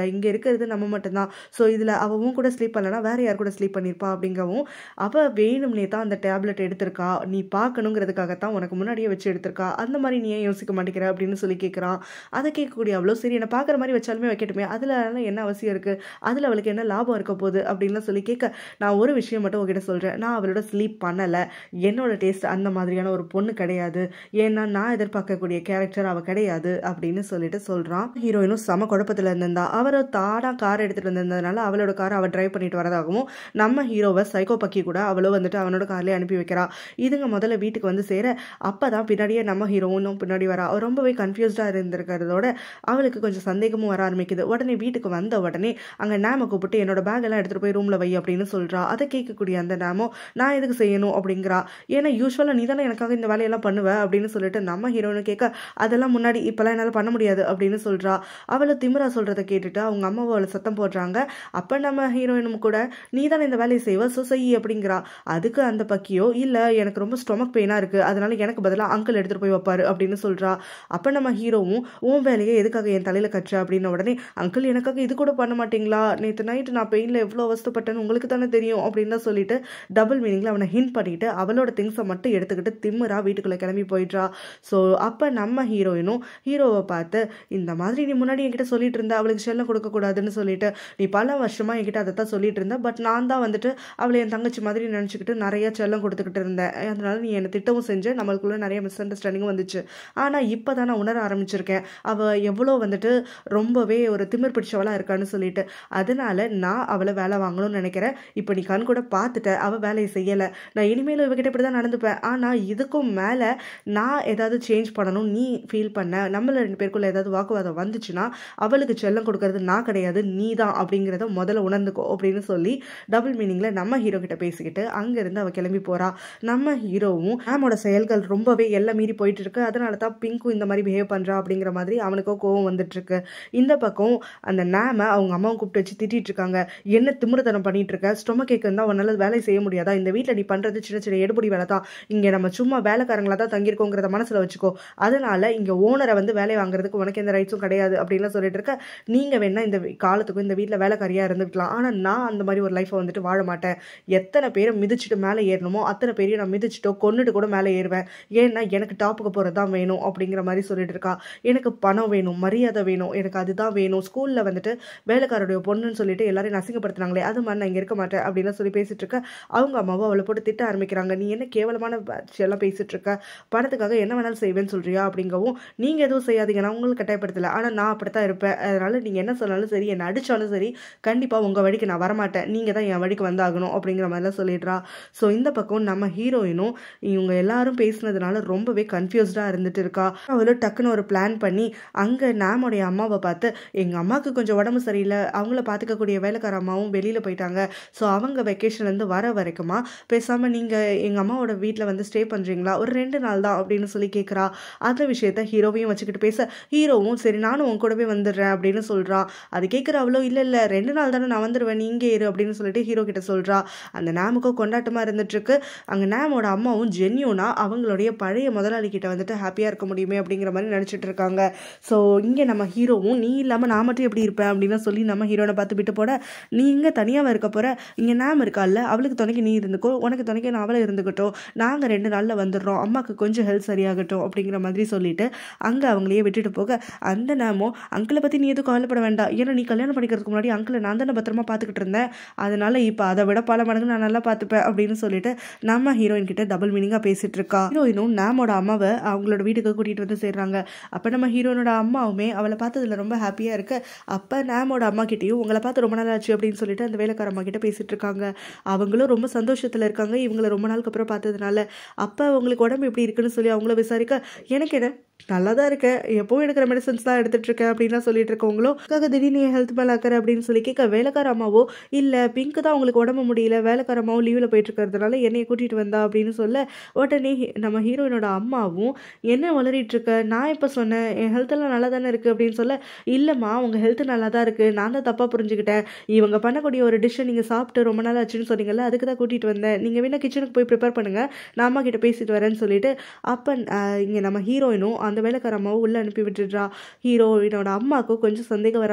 இங்கே இருக்கிறது நம்ம மட்டும்தான் ஸோ இதில் அவவும் கூட ஸ்லீப் பண்ணலனா வேற யார் கூட ஸ்லீப் பண்ணியிருப்பா அப்படிங்கவும் அவள் வேணும்னே தான் அந்த டேப்லெட் எடுத்திருக்கா நீ பார்க்கணுங்கிறதுக்காகத்தான் உனக்கு முன்னாடியே வச்சு எடுத்திருக்கா அந்த மாதிரி நீ ஏன் யோசிக்க மாட்டேங்கிற அப்படின்னு சொல்லி கேட்குறான் அதை கேட்கக்கூடிய அவ்வளோ சரி என்னை பார்க்குற மாதிரி வச்சாலுமே வைக்கட்டுமே அதில் என்ன அவசியம் இருக்குது அதில் அவளுக்கு என்ன லாபம் இருக்க போகுது அப்படின்லாம் சொல்லி கேட்க நான் ஒரு விஷயம் மட்டும் உங்ககிட்ட சொல்கிறேன் நான் அவளோட ஸ்லீப் பண்ணலை என்னோட டேஸ்ட் அந்த மாதிரியான ஒரு பொண்ணு கிடையாது ஏன்னா நான் எதிர்பார்க்கக்கூடிய கேரக்டர் அவள் கிடையாது அப்படின்னு சொல்லிட்டு சொல்கிறான் ஹீரோயினும் சம குழப்பத்தில் இருந்திருந்தா அவரை தாடாக கார் எடுத்துகிட்டு வந்திருந்ததுனால அவளோட காரை அவள் டிரைவ் பண்ணிட்டு வரதாகவும் நம்ம ஹீரோவை சைக்கோ பக்கி கூட அவளோ வந்துட்டு அவனோட கார்லேயே அனுப்பி வைக்கிறா இதுங்க முதல்ல வீட்டுக்கு வந்து சேர அப்போ தான் பின்னாடியே நம்ம ஹீரோவும் பின்னாடி வரா அவ ரொம்பவே கன்ஃபியூஸ்டாக இருந்திருக்கிறதோட அவளுக்கு கொஞ்சம் சந்தேகமும் வர ஆரம்பிக்குது உடனே வீட்டுக்கு வந்த உடனே அங்கே நேம கூப்பிட்டு என்னோட பேக் எல்லாம் எடுத்துகிட்டு போய் ரூமில் வை அப்படின்னு சொல்கிறா அதை கேட்கக்கூடிய அந்த நேமோ நான் எதுக்கு செய்யணும் அப்படிங்கிறா ஏன்னா யூஸ்வலாக நீ தானே எனக்காக இந்த வேலையெல்லாம் பண்ணுவ அப்படின்னு சொல்லிட்டு நம்ம ஹீரோனு கேட்க அதெல்லாம் முன்னாடி இப்போல்லாம் என்னால் பண்ண முடியாது அப்படின்னு சொல்கிறா அவளை திமிரா சொல்கிறத கேட்டுட்டு அவங்க அம்மாவை அவளை சத்தம் போடுறாங்க அப்போ நம்ம ஹீரோயினும் கூட நீ தானே இந்த வேலையை செய்வ ஸோ செய் அப்படிங்கிறா அதுக்கு அந்த பக்கியோ இல்லை எனக்கு ரொம்ப ஸ்டொமக் பெயினாக இருக்குது அதனால எனக்கு பதிலாக அங்கிள் எடுத்துகிட்டு போய் வைப்பாரு அப்படின்னு சொல்கிறா அப்போ நம்ம ஹீரோவும் உன் வேலையை எதுக்காக என் தலையில் கட்டுற அப்படின்ன உடனே அங்கிள் எனக்காக இது கூட பண்ண மாட்டீங்களா நேற்று நைட்டு நான் பெயினில் எவ்வளோ அவஸ்தப்பட்டேன்னு உங்களுக்கு தானே தெரியும் அப்படின்னு தான் சொல்லிட்டு டபுள் மீனிங்கில் அவனை ஹிண்ட் பண்ணிட்டு அவளோட திங்ஸை மட்டும் எடுத்துக்கிட்டு திம்முறா வீட்டுக்குள்ளே கிளம்பி போயிடுறா ஸோ அப்போ நம்ம ஹீரோயினும் ஹீரோவை பார்த்து இந்த மாதிரி நீ முன்னாடி என்கிட்ட சொல்லிட்டு இருந்த அவளுக்கு செல்லம் கொடுக்கக்கூடாதுன்னு சொல்லிட்டு நீ பல வருஷமாக என்கிட்ட அதை தான் சொல்லிட்டு இருந்த பட் நான் தான் வந்துட்டு அவளை என் தங்கச்சி மாதிரி நினச்சிக்கிட்டு நிறைய செல்லம் கொடுத்துக்கிட்டு இருந்தேன் அதனால நீ என்னை திட்டமும் செஞ்சு நம்மளுக்குள்ள நிறைய மிஸ் அண்டர்ஸ்டாண்டிங்கும் வந்துச்சு ஆனால் இப்போ தான் நான் உணர ஆரம்பிச்சிருக்கேன் அவள் எவ்வளோ வந்துட்டு ரொம்பவே ஒரு திமிர் பிடிச்சவளாக இருக்கான்னு சொல்லிட்டு அதனால நான் அவளை வேலை வாங்கணும்னு நினைக்கிறேன் இப்போ நீ கண் கூட பார்த்துட்ட அவள் வேலையை செய்யலை நான் இனிமேல் இவகிட்ட இப்படி தான் நடந்துப்பேன் ஆனால் இதுக்கும் மேலே நான் ஏதாவது சேஞ்ச் பண்ணணும் நீ ஃபீல் பண்ண நம்மள ரெண்டு பேருக்குள்ள ஏதாவது வாக்குவாதம் வந்துச்சுன்னா அவளுக்கு செல்லம் கொடுக்கறது நான் கிடையாது நீ தான் அப்படிங்கிறத முதல்ல உணர்ந்துக்கோ அப்படின்னு சொல்லி டபுள் மீனிங்கில் நம்ம ஹீரோ கிட்ட பேசிக்கிட்டு அங்கேருந்து அவள் கிளம்பி போகிறா நம்ம ஹீரோவும் மேமோட செயல்கள் ரொம்பவே எல்லாம் மீறி போயிட்டு இருக்கு அதனால தான் பிங்க்கும் இந்த மாதிரி பிஹேவ் பண்ணுறா அப்படிங்கிற மாதிரி அவனுக்கோ கோவம் வந்துட்டு இருக்கு இந்த பக்கம் அந்த நேமை அவங்க அம்மாவை கூப்பிட்டு வச்சு திட்டிட்டு இருக்காங்க என்ன திமிரத்தனம் பண்ணிட்டு இருக்க ஸ்டொமக் கேக்கு இருந்தால் உன்னால வேலை செய்ய முடியாதா இந்த வீட்டில் நீ பண்ணுறது சின்ன சின்ன எடுபடி வேலை தான் இங்கே நம்ம சும்மா வேலைக்காரங்களா தான் தங்கியிருக்கோங்கிறத மனசில் வச்சுக்கோ அதனால இங்கே ஓனரை வந்து வேலை வாங்குறதுக்கு உனக்கு எந்த ரைட்ஸும் கிடையாது அப்படின்லாம் சொல்லிட்டு இருக்க நீங்கள் வேணா இந்த காலத்துக்கும் இந்த வீட்டில் வேலைக்காரியாக இருந்துக்கலாம் ஆனால் நான் அந்த மாதிரி ஒரு லைஃப்பை வந்துட்டு வாழ மாட்டேன் எத்தனை பேரை மிதிச்சுட்டு மேலே ஏறணுமோ அத்தனை பேரையும் நான் மிதிச்சுட்டோ கொன்னுட்டு கூட மேலே ஏறுவேன் ஏன்னா எனக்கு டாப்புக்கு போகிறது தான் வேணும் அப்படிங்கிற மாதிரி சொல்லிட்டு இருக்கா எனக்கு பணம் வேணும் மரியாதை வேணும் எனக்கு அதுதான் வேணும் ஸ்கூலில் வந்துட்டு வேலைக்காரருடைய பொண்ணுன்னு சொல்லிட்டு எல்லாரையும் நசிங்கப்படுத்துனாங்களே அது மாதிரி நான் இங்கே இருக்க மாட்டேன் அப்படின்னு சொல்லி பேசிட்டு இருக்க அவங்க அம்மாவும் அவளை போட்டு திட்ட ஆரம்பிக்கிறாங்க நீ என்ன கேவலமான batch எல்லாம் பேசிட்டு இருக்க பணத்துக்காக என்ன வேணாலும் செய்வேன்னு சொல்றியா அப்படிங்கவும் நீங்க எதுவும் செய்யாதீங்க நான் உங்களுக்கு கட்டாயப்படுத்தல ஆனா நான் அப்படித்தான் இருப்பேன் அதனால நீங்க என்ன சொன்னாலும் சரி என்ன அடிச்சாலும் சரி கண்டிப்பா உங்க வழிக்கு நான் வரமாட்டேன் நீங்க தான் என் வழிக்கு வந்தாகணும் அப்படிங்கிற மாதிரிலாம் சொல்லிடுறா ஸோ இந்த பக்கம் நம்ம ஹீரோயினும் இவங்க எல்லாரும் பேசினதுனால ரொம்பவே கன்ஃபியூஸ்டா இருந்துட்டு இருக்கா அவளும் டக்குன்னு ஒரு பிளான் பண்ணி அங்க நாமுடைய அம்மாவை பார்த்து எங்க அம்மாவுக்கு கொஞ்சம் உடம்பு சரியில்லை அவங்கள பார்த்துக்கக்கூடிய வேலைக்கார அம்மாவும் வெளியில போயிட்டாங்க ஸோ அவங்க வெக்கேஷன்லேருந்து வர வரைக்குமா பேசாம நீங்க எங்க அம்மாவோட வீட்டில் வந்து ஸ்டே பண்றீங்களா ஒரு ரெண்டு நாள் தான் அப்படின்னு சொல்லி கேட்குறா அந்த விஷயத்த ஹீரோவையும் வச்சுக்கிட்டு பேச ஹீரோவும் சரி நானும் உன் கூடவே வந்துடுறேன் அப்படின்னு சொல்றா அது கேட்குற அவ்வளோ இல்லை இல்லை ரெண்டு நாள் தானே நான் வந்துடுவேன் நீ இங்கே இரு அப்படின்னு சொல்லிட்டு ஹீரோ கிட்ட சொல்றா அந்த நேமுக்கும் கொண்டாட்டமா இருந்துட்டு இருக்கு அங்க நேமோட அம்மாவும் ஜென்யூனா அவங்களுடைய பழைய முதலாளி கிட்ட வந்துட்டு ஹாப்பியா இருக்க முடியுமே அப்படிங்கிற மாதிரி நினைச்சிட்டு இருக்காங்க ஸோ இங்க நம்ம ஹீரோவும் நீ இல்லாம நான் மட்டும் எப்படி இருப்பேன் அப்படின்னு சொல்லி நம்ம ஹீரோனை பார்த்து விட்டு போட நீ இங்க தனியாவா இருக்க போற இங்க நேம் இருக்கால்ல அவளுக்கு துணைக்கு நீ இருந்துக்கோ உனக்கு துணைக்கு நான் அவளை இருந்துக்கட்டும் நாங்க ரெண்டு நாள்ல வந்துடுறோம் அம்மாக்கு கொஞ்சம் ஹெல்த் சரியாகட்டும் அப்படிங்கிற மாதிரி சொல்லிட்டு அங்க அவங்களையே விட்டுட்டு போக அந்த நேமோ அங்கிளை பத்தி நீ எதுவும் கவலைப்பட வேண்டாம் ஏன்னா நீ கல்யாணம் பண்ணிக்கிறதுக்கு முன்னாடி அங்கிளை நான் தானே பத்திரமா பார்த்துக்கிட்டு இருந்தேன் அதனால இப்போ அதை விட பல மடங்கு நான் நல்லா பார்த்துப்பேன் அப்படின்னு சொல்லிட்டு நம்ம ஹீரோயின் கிட்ட டபுள் மீனிங்காக பேசிட்டு இருக்கா ஹீரோயினும் நாமோட அம்மாவை அவங்களோட வீட்டுக்கு கூட்டிட்டு வந்து சேர்றாங்க அப்போ நம்ம ஹீரோனோட அம்மாவுமே அவளை பார்த்ததுல ரொம்ப ஹாப்பியாக இருக்கு அப்போ நாமோட அம்மா கிட்டேயும் உங்களை பார்த்து ரொம்ப நாள் ஆச்சு அப்படின்னு சொல்லிட்டு அந்த வேலைக்கார அம்மா கிட்ட பேசிட்டு இருக்காங்க அவங்களும் ரொம்ப சந்தோஷத்தில் இருக்காங்க இவங்களை ரொம்ப நாளுக்கு அப்புறம் பார்த்ததுனால அப்போ அவங்களுக்கு உடம்பு எப்படி இருக்குன்னு சொல்லி அவங்கள விசாரிக்க எனக்கு என்ன நல்லா தான் இருக்கேன் எப்பவும் எடுக்கிற மெடிசன்ஸ் தான் எடுத்துட்டு இருக்கேன் அப்படின்லாம் சொல்லிட்டு இருக்கவங்களோ அதுக்காக திடீர்னு ஹெல்த் மேலே அக்கறை அப்படின்னு சொல்லி கேட்க வேலைக்கார அம்மாவோ இல்லை பிங்க்கு தான் அவங்களுக்கு உடம்பு முடியல வேலைக்கார அம்மாவும் லீவில் போயிட்டு இருக்கிறதுனால என்னைய கூட்டிட்டு வந்தா அப்படின்னு சொல்ல உடனே ஹி- நம்ம ஹீரோயினோட அம்மாவும் என்ன வளரிட்டு இருக்க நான் இப்போ சொன்னேன் என் ஹெல்த் எல்லாம் நல்லா தானே இருக்கு அப்படின்னு சொல்ல இல்லைம்மா உங்க ஹெல்த் நல்லா தான் இருக்கு நான் தான் தப்பாக புரிஞ்சுக்கிட்டேன் இவங்க பண்ணக்கூடிய ஒரு டிஷ்ஷை நீங்கள் சாப்பிட்டு ரொம்ப நாள் ஆச்சுன்னு சொன்னீங்கல்ல அதுக்கு தான் கூட்டிட்டு வந்தேன் நீங்கள் வேணா கிச்சனுக்கு போய் ப்ரிப்பேர் பண்ணுங்க நான் அம்மா கிட்ட பேசிட்டு வரேன்னு சொல்லிட்டு அப்போ இங்கே நம்ம ஹீரோயினும் அந்த வேலைக்கார அம்மாவும் உள்ளே அனுப்பி விட்டுடுறா ஹீரோயினோட அம்மாவுக்கு கொஞ்சம் சந்தேகம் வர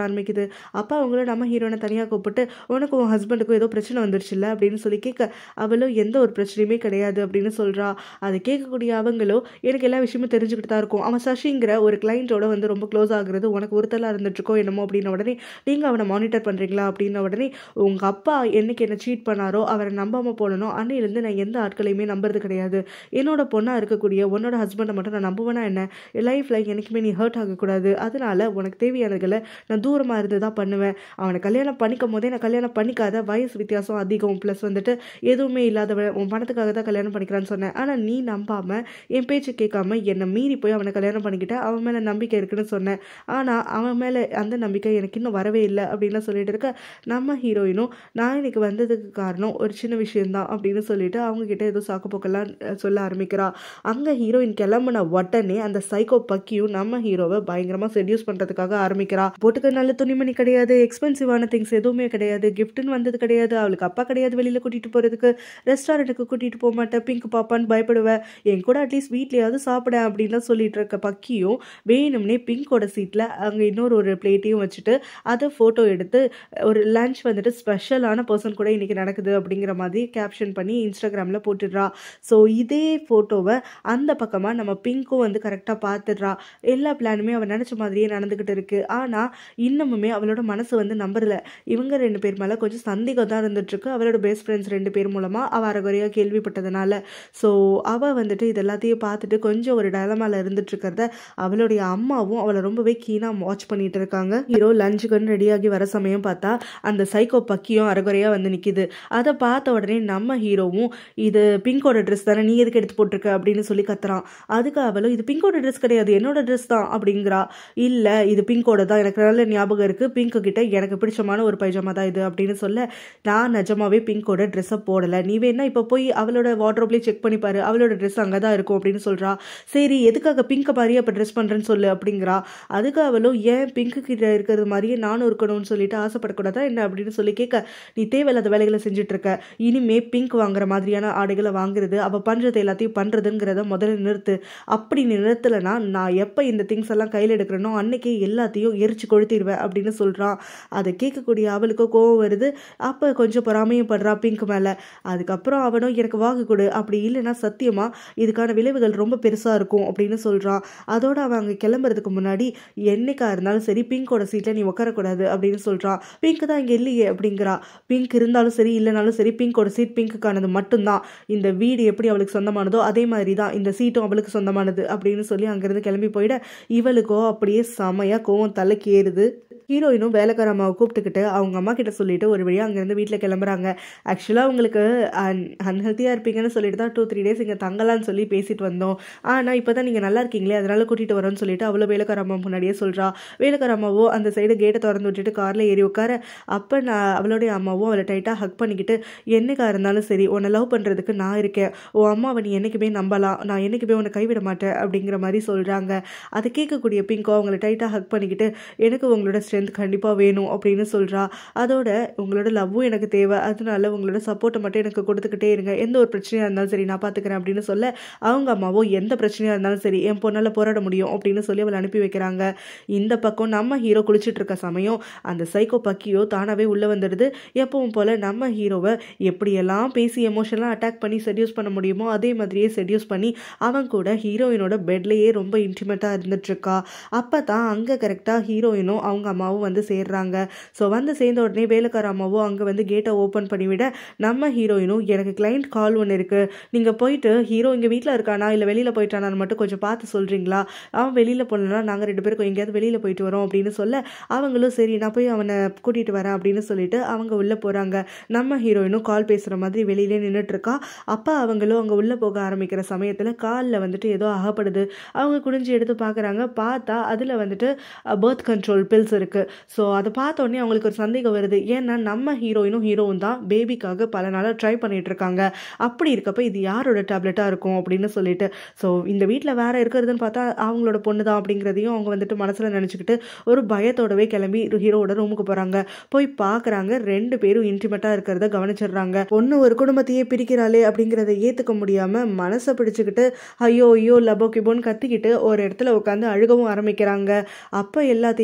ஆரம்பிக்குது அப்போ அவங்களும் நம்ம ஹீரோனை தனியாக கூப்பிட்டு உனக்கு உன் ஹஸ்பண்டுக்கும் ஏதோ பிரச்சனை வந்துருச்சுல்ல அப்படின்னு சொல்லி கேட்க அவளும் எந்த ஒரு பிரச்சனையுமே கிடையாது அப்படின்னு சொல்கிறா அதை கேட்கக்கூடிய அவங்களோ எனக்கு எல்லா விஷயமும் தெரிஞ்சுக்கிட்டு தான் இருக்கும் அவன் சஷிங்கிற ஒரு கிளைண்ட்டோட வந்து ரொம்ப க்ளோஸ் ஆகுறது உனக்கு ஒருத்தலாக இருந்துட்டுருக்கோ என்னமோ அப்படின்ன உடனே நீங்கள் அவனை மானிட்டர் பண்ணுறீங்களா அப்படின்ன உடனே உங்கள் அப்பா என்னைக்கு என்ன சீட் பண்ணாரோ அவரை நம்பாமல் போடணும் அன்னையிலேருந்து நான் எந்த ஆட்களையுமே நம்புறது கிடையாது என்னோட பொண்ணாக இருக்கக்கூடிய உன்னோட ஹஸ்பண்டை மட்டும் நான் நம்புவேனா என்ன லைஃப்பில் எனக்குமே நீ ஹர்ட் ஆகக்கூடாது அதனால உனக்கு தேவையானதுகளை நான் தூரமாக இருந்து தான் பண்ணுவேன் அவனை கல்யாணம் பண்ணிக்கும் போதே நான் கல்யாணம் பண்ணிக்காத வயசு வித்தியாசம் அதிகம் ப்ளஸ் வந்துட்டு எதுவுமே இல்லாதவன் உன் பணத்துக்காக தான் கல்யாணம் பண்ணிக்கிறான்னு சொன்னேன் ஆனால் நீ நம்பாமல் என் பேச்சு கேட்காம என்னை மீறி போய் அவனை கல்யாணம் பண்ணிக்கிட்ட அவன் மேலே நம்பிக்கை இருக்குன்னு சொன்னேன் ஆனால் அவன் மேலே அந்த நம்பிக்கை எனக்கு இன்னும் வரவே இல்லை அப்படின்லாம் சொல்லிட்டு இருக்க நம்ம ஹீரோயினும் நான் இன்னைக்கு வந்ததுக்கு காரணம் ஒரு சின்ன விஷயம்தான் அப்படின்னு சொல்லிட்டு அவங்க கிட்ட ஏதோ சாக்கு போக்கெல்லாம் அஹ், சொல்ல ஆரம்பிக்கிறா அங்கே ஹீரோயின் கிளம்புன உடனே அந்த சைக்கோ பக்கியும் நம்ம ஹீரோவை பயங்கரமாக செடியூஸ் பண்ணுறதுக்காக ஆரம்பிக்கிறா போட்டுக்க நல்ல துணிமணி கிடையாது எக்ஸ்பென்சிவான திங்ஸ் எதுவுமே கிடையாது கிஃப்ட்னு வந்தது கிடையாது அவளுக்கு அப்பா கிடையாது வெளியில் கூட்டிகிட்டு போகிறதுக்கு ரெஸ்டாரண்ட்டுக்கு கூட்டிகிட்டு போக மாட்டேன் பிங்க் பாப்பான்னு பயப்படுவேன் என் கூட அட்லீஸ்ட் வீட்லேயாவது சாப்பிட அப்படின்லாம் சொல்லிட்டு இருக்க பக்கியும் வேணும்னே பிங்கோட சீட்டில் அங்கே இன்னொரு ஒரு பிளேட்டையும் வச்சுட்டு அதை ஃபோட்டோ எடுத்து ஒரு லஞ்ச் வந்துட்டு ஸ்பெஷலான பர்சன் கூட இன்றைக்கி நடக்குது அப்படிங்கிற மாதிரி கேப்ஷன் பண்ணி இன்ஸ்டாகிராமில் போட்டுடுறா ஸோ இதே ஃபோட்டோவை அந்த பக்கமாக நம்ம பிங்க்கும் வந்து கரெக்டாக பார்த்துடுறா எல்லா பிளானுமே அவள் நினச்ச மாதிரியே நடந்துக்கிட்டு இருக்கு ஆனால் இன்னமுமே அவளோட மனசு வந்து நம்புறல இவங்க ரெண்டு பேர் மேலே கொஞ்சம் சந்தேகம் தான் இருந்துட்டுருக்கு அவளோட பெஸ்ட் ஃப்ரெண்ட்ஸ் ரெண்டு பேர் மூலமாக அவள் அரைகுறையாக கேள்விப்பட்டதுனால ஸோ அவள் வந்துட்டு இது எல்லாத்தையும் பார்த்துட்டு கொஞ்சம் ஒரு டயலமாவில் இருந்துட்டு இருக்கிறத அவளுடைய அம்மாவும் அவளை ரொம்பவே கீனாக வாட்ச் பண்ணிட்டு இருக்காங்க ஹீரோ லஞ்சுக்குன்னு ரெடியாகி வர சமயம் பார்த்தா அந்த சைக்கோ பக்கியும் அரைகுறையாக வந்து நிற்கிது அதை பார்த்த உடனே நம்ம ஹீரோவும் இது பிங்கோட ட்ரெஸ் தானே நீ எதுக்கு எடுத்து போட்டிருக்க அப்படின்னு சொல்லி கத்துறான் அதுக்கு அவளும் இது பிங்கோட ட்ரெஸ் கிடையாது என்னோட ட்ரெஸ் தான் அப்படிங்கிறா இல்லை இது பிங்கோட தான் எனக்கு நல்ல ஞாபகம் இருக்குது பிங்க்கு கிட்ட எனக்கு பிடிச்சமான ஒரு பைஜாமா தான் இது அப்படின்னு சொல்ல நான் நிஜமாவே பிங்கோட ட்ரெஸ்ஸை போடலை நீ வேணா இப்போ போய் அவளோட வாட்ரோப்லேயே செக் பண்ணி பாரு அவளோட ட்ரெஸ் அங்கே தான் இருக்கும் அப்படின்னு சொல்கிறா சரி எதுக்காக பிங்கை பாரி அப்போ ட்ரெஸ் பண்ணுறேன்னு சொல்லு அப்படிங்கிறா அதுக்கு அவளும் ஏன் பிங்க்கு கிட்ட இருக்கிறது மாதிரியே நானும் இருக்கணும்னு சொல்லிட்டு ஆசைப்படக்கூடாதா என்ன அப்படின்னு சொல்லி கேட்க நீ தேவையில்லாத வேலைகளை செஞ்சுட்டு இருக்க இனிமே பிங்க் வாங்குற மாதிரியான ஆடைகளை வாங்குறது அவள் பண்ணுறது எல்லாத்தையும் பண்ணுறதுங்கிறத முதல்ல நிறுத்து அப்படி நீ நிறுத்தலைன்னா நான் எப்போ இந்த திங்ஸ் எல்லாம் கையில் எடுக்கிறேனோ அன்னைக்கே எல்லாத்தையும் எரிச்சு கொளுத்திடுவேன் அப்படின்னு சொல்கிறான் அதை கேட்கக்கூடிய அவளுக்கு கோவம் வருது அப்போ கொஞ்சம் பொறாமையும் படுறா பிங்க் மேலே அதுக்கப்புறம் அவனும் எனக்கு வாக்கு கொடு அப்படி இல்லைன்னா சத்தியமாக இதுக்கான விளைவுகள் ரொம்ப பெருசாக இருக்கும் அப்படின்னு சொல்கிறான் அதோட அவன் அங்கே கிளம்புறதுக்கு முன்னாடி என்னைக்கா இருந்தாலும் சரி பிங்கோட சீட்டில் நீ உட்காரக்கூடாது அப்படின்னு சொல்கிறான் பிங்க் தான் இங்கே இல்லையே அப்படிங்கிறா பிங்க் இருந்தாலும் சரி இல்லைனாலும் சரி பிங்கோட சீட் பிங்க்குக்கானது மட்டும்தான் இந்த வீடு எப்படி அவளுக்கு சொந்தமானதோ அதே மாதிரி தான் இந்த சீட்டும் அவளுக்கு சொந்தமானது அப்படின்னு சொல்லி அங்கேருந்து கிளம்பி போயிட இவளுக்கோ அப்படியே செமையாக கோவம் தலைக்கு ஏறுது ஹீரோயினும் வேலைக்கார அம்மாவை கூப்பிட்டுக்கிட்டு அவங்க அம்மா கிட்ட சொல்லிட்டு ஒரு வழியாக அங்கேருந்து வீட்டில் கிளம்புறாங்க ஆக்சுவலாக உங்களுக்கு அன் அன்ஹெல்த்தியாக இருப்பீங்கன்னு சொல்லிட்டு தான் டூ த்ரீ டேஸ் இங்கே தங்கலான்னு சொல்லி பேசிட்டு வந்தோம் ஆனால் இப்போ தான் நீங்கள் நல்லா இருக்கீங்களே அதனால கூட்டிகிட்டு வரோன்னு சொல்லிட்டு அவ்வளோ வேலைக்கார அம்மா முன்னாடியே சொல்கிறா வேலைக்கார அம்மாவோ அந்த சைடு கேட்டை திறந்து விட்டுட்டு காரில் ஏறி உட்கார அப்போ நான் அவளுடைய அம்மாவும் அவளை டைட்டாக ஹக் பண்ணிக்கிட்டு என்னைக்கா இருந்தாலும் சரி உன்னை லவ் பண்ணுறதுக்கு நான் இருக்கேன் உன் அம்மாவை நீ என்றைக்குமே நம்பலாம் நான் என்றைக்குமே உன்னை கைவிட மாட்டேன் அப்படிங்கிற மாதிரி சொல்கிறாங்க அதை கேட்கக்கூடிய பிங்கோ அவங்கள டைட்டாக ஹக் பண்ணிக்கிட்டு எனக்கு உங்களோட ஸ்ட்ரென்த் கண்டிப்பாக வேணும் அப்படின்னு சொல்கிறா அதோட உங்களோட லவ்வும் எனக்கு தேவை அதனால உங்களோட சப்போர்ட்டை மட்டும் எனக்கு கொடுத்துக்கிட்டே இருங்க எந்த ஒரு பிரச்சனையாக இருந்தாலும் சரி நான் பார்த்துக்கிறேன் அப்படின்னு சொல்ல அவங்க அம்மாவோ எந்த பிரச்சனையாக இருந்தாலும் சரி என் பொண்ணால் போராட முடியும் அப்படின்னு சொல்லி அவளை அனுப்பி வைக்கிறாங்க இந்த பக்கம் நம்ம ஹீரோ குளிச்சுட்டு இருக்க சமயம் அந்த சைக்கோ பக்கியோ தானாகவே உள்ளே வந்துடுது எப்பவும் போல் நம்ம ஹீரோவை எப்படியெல்லாம் பேசி எமோஷனலாக அட்டாக் பண்ணி செடியூஸ் பண்ண முடியுமோ அதே மாதிரியே செடியூஸ் பண்ணி அவன் கூட ஹீரோயினோட பெட்லேயே ரொம்ப இன்டிமேட்டாக இருந்துட்டுருக்கா அப்போ தான் அங்கே கரெக்டாக ஹீரோயினும் அவங்க அம்மாவும் வந்து சேர்றாங்க ஸோ வந்து சேர்ந்த உடனே வேலைக்கார அம்மாவும் அங்கே வந்து கேட்டை ஓப்பன் பண்ணிவிட நம்ம ஹீரோயினும் எனக்கு கிளைண்ட் கால் ஒன்று இருக்குது நீங்கள் போயிட்டு ஹீரோ இங்கே வீட்டில் இருக்கானா இல்லை வெளியில் போயிட்டானான்னு மட்டும் கொஞ்சம் பார்த்து சொல்கிறீங்களா அவன் வெளியில் போனனா நாங்கள் ரெண்டு பேருக்கும் எங்கேயாவது வெளியில் போயிட்டு வரோம் அப்படின்னு சொல்ல அவங்களும் சரி நான் போய் அவனை கூட்டிகிட்டு வரேன் அப்படின்னு சொல்லிட்டு அவங்க உள்ளே போகிறாங்க நம்ம ஹீரோயினும் கால் பேசுகிற மாதிரி வெளியிலே நின்றுட்டு இருக்கா அப்போ அவங்களும் அங்கே உள்ளே போக ஆரம்பிக்கிற சமயத்தில் காலில் வந்துட்டு ஏதோ அகப்படுது அவங்க குனிஞ்சு எடுத்து பார்க்குறாங்க பார்த்தா அதில் வந்துட்டு பர்த் கண்ட்ரோல் பில்ஸ் இருக்குது ஸோ அதை பார்த்த உடனே அவங்களுக்கு ஒரு சந்தேகம் வருது ஏன்னா நம்ம ஹீரோயினும் ஹீரோவும் தான் பேபிக்காக பல நாளாக ட்ரை பண்ணிட்டு இருக்காங்க அப்படி இருக்கப்ப இது யாரோட டேப்லெட்டாக இருக்கும் அப்படின்னு சொல்லிட்டு ஸோ இந்த வீட்டில் வேற இருக்கிறதுன்னு பார்த்தா அவங்களோட பொண்ணு தான் அப்படிங்கிறதையும் அவங்க வந்துட்டு மனசில் நினச்சிக்கிட்டு ஒரு பயத்தோடவே கிளம்பி ஹீரோவோட ரூமுக்கு போகிறாங்க போய் பார்க்குறாங்க ரெண்டு பேரும் இன்டிமேட்டாக இருக்கிறத கவனிச்சிடுறாங்க பொண்ணு ஒரு குடும்பத்தையே பிரிக்கிறாளே அப்படிங்கிறத ஏற்றுக்க முடியாமல் மனசை பிடிச்சிக்கிட்டு ஐயோ ஐயோ லபோ கிபோன்னு கத்திக்கிட்டு ஒரு இடத்துல உட்காந்து அழுகவும் ஆரம்பிக்கிறாங்க அப்போ எல்லாத்தையுமே வெளியில்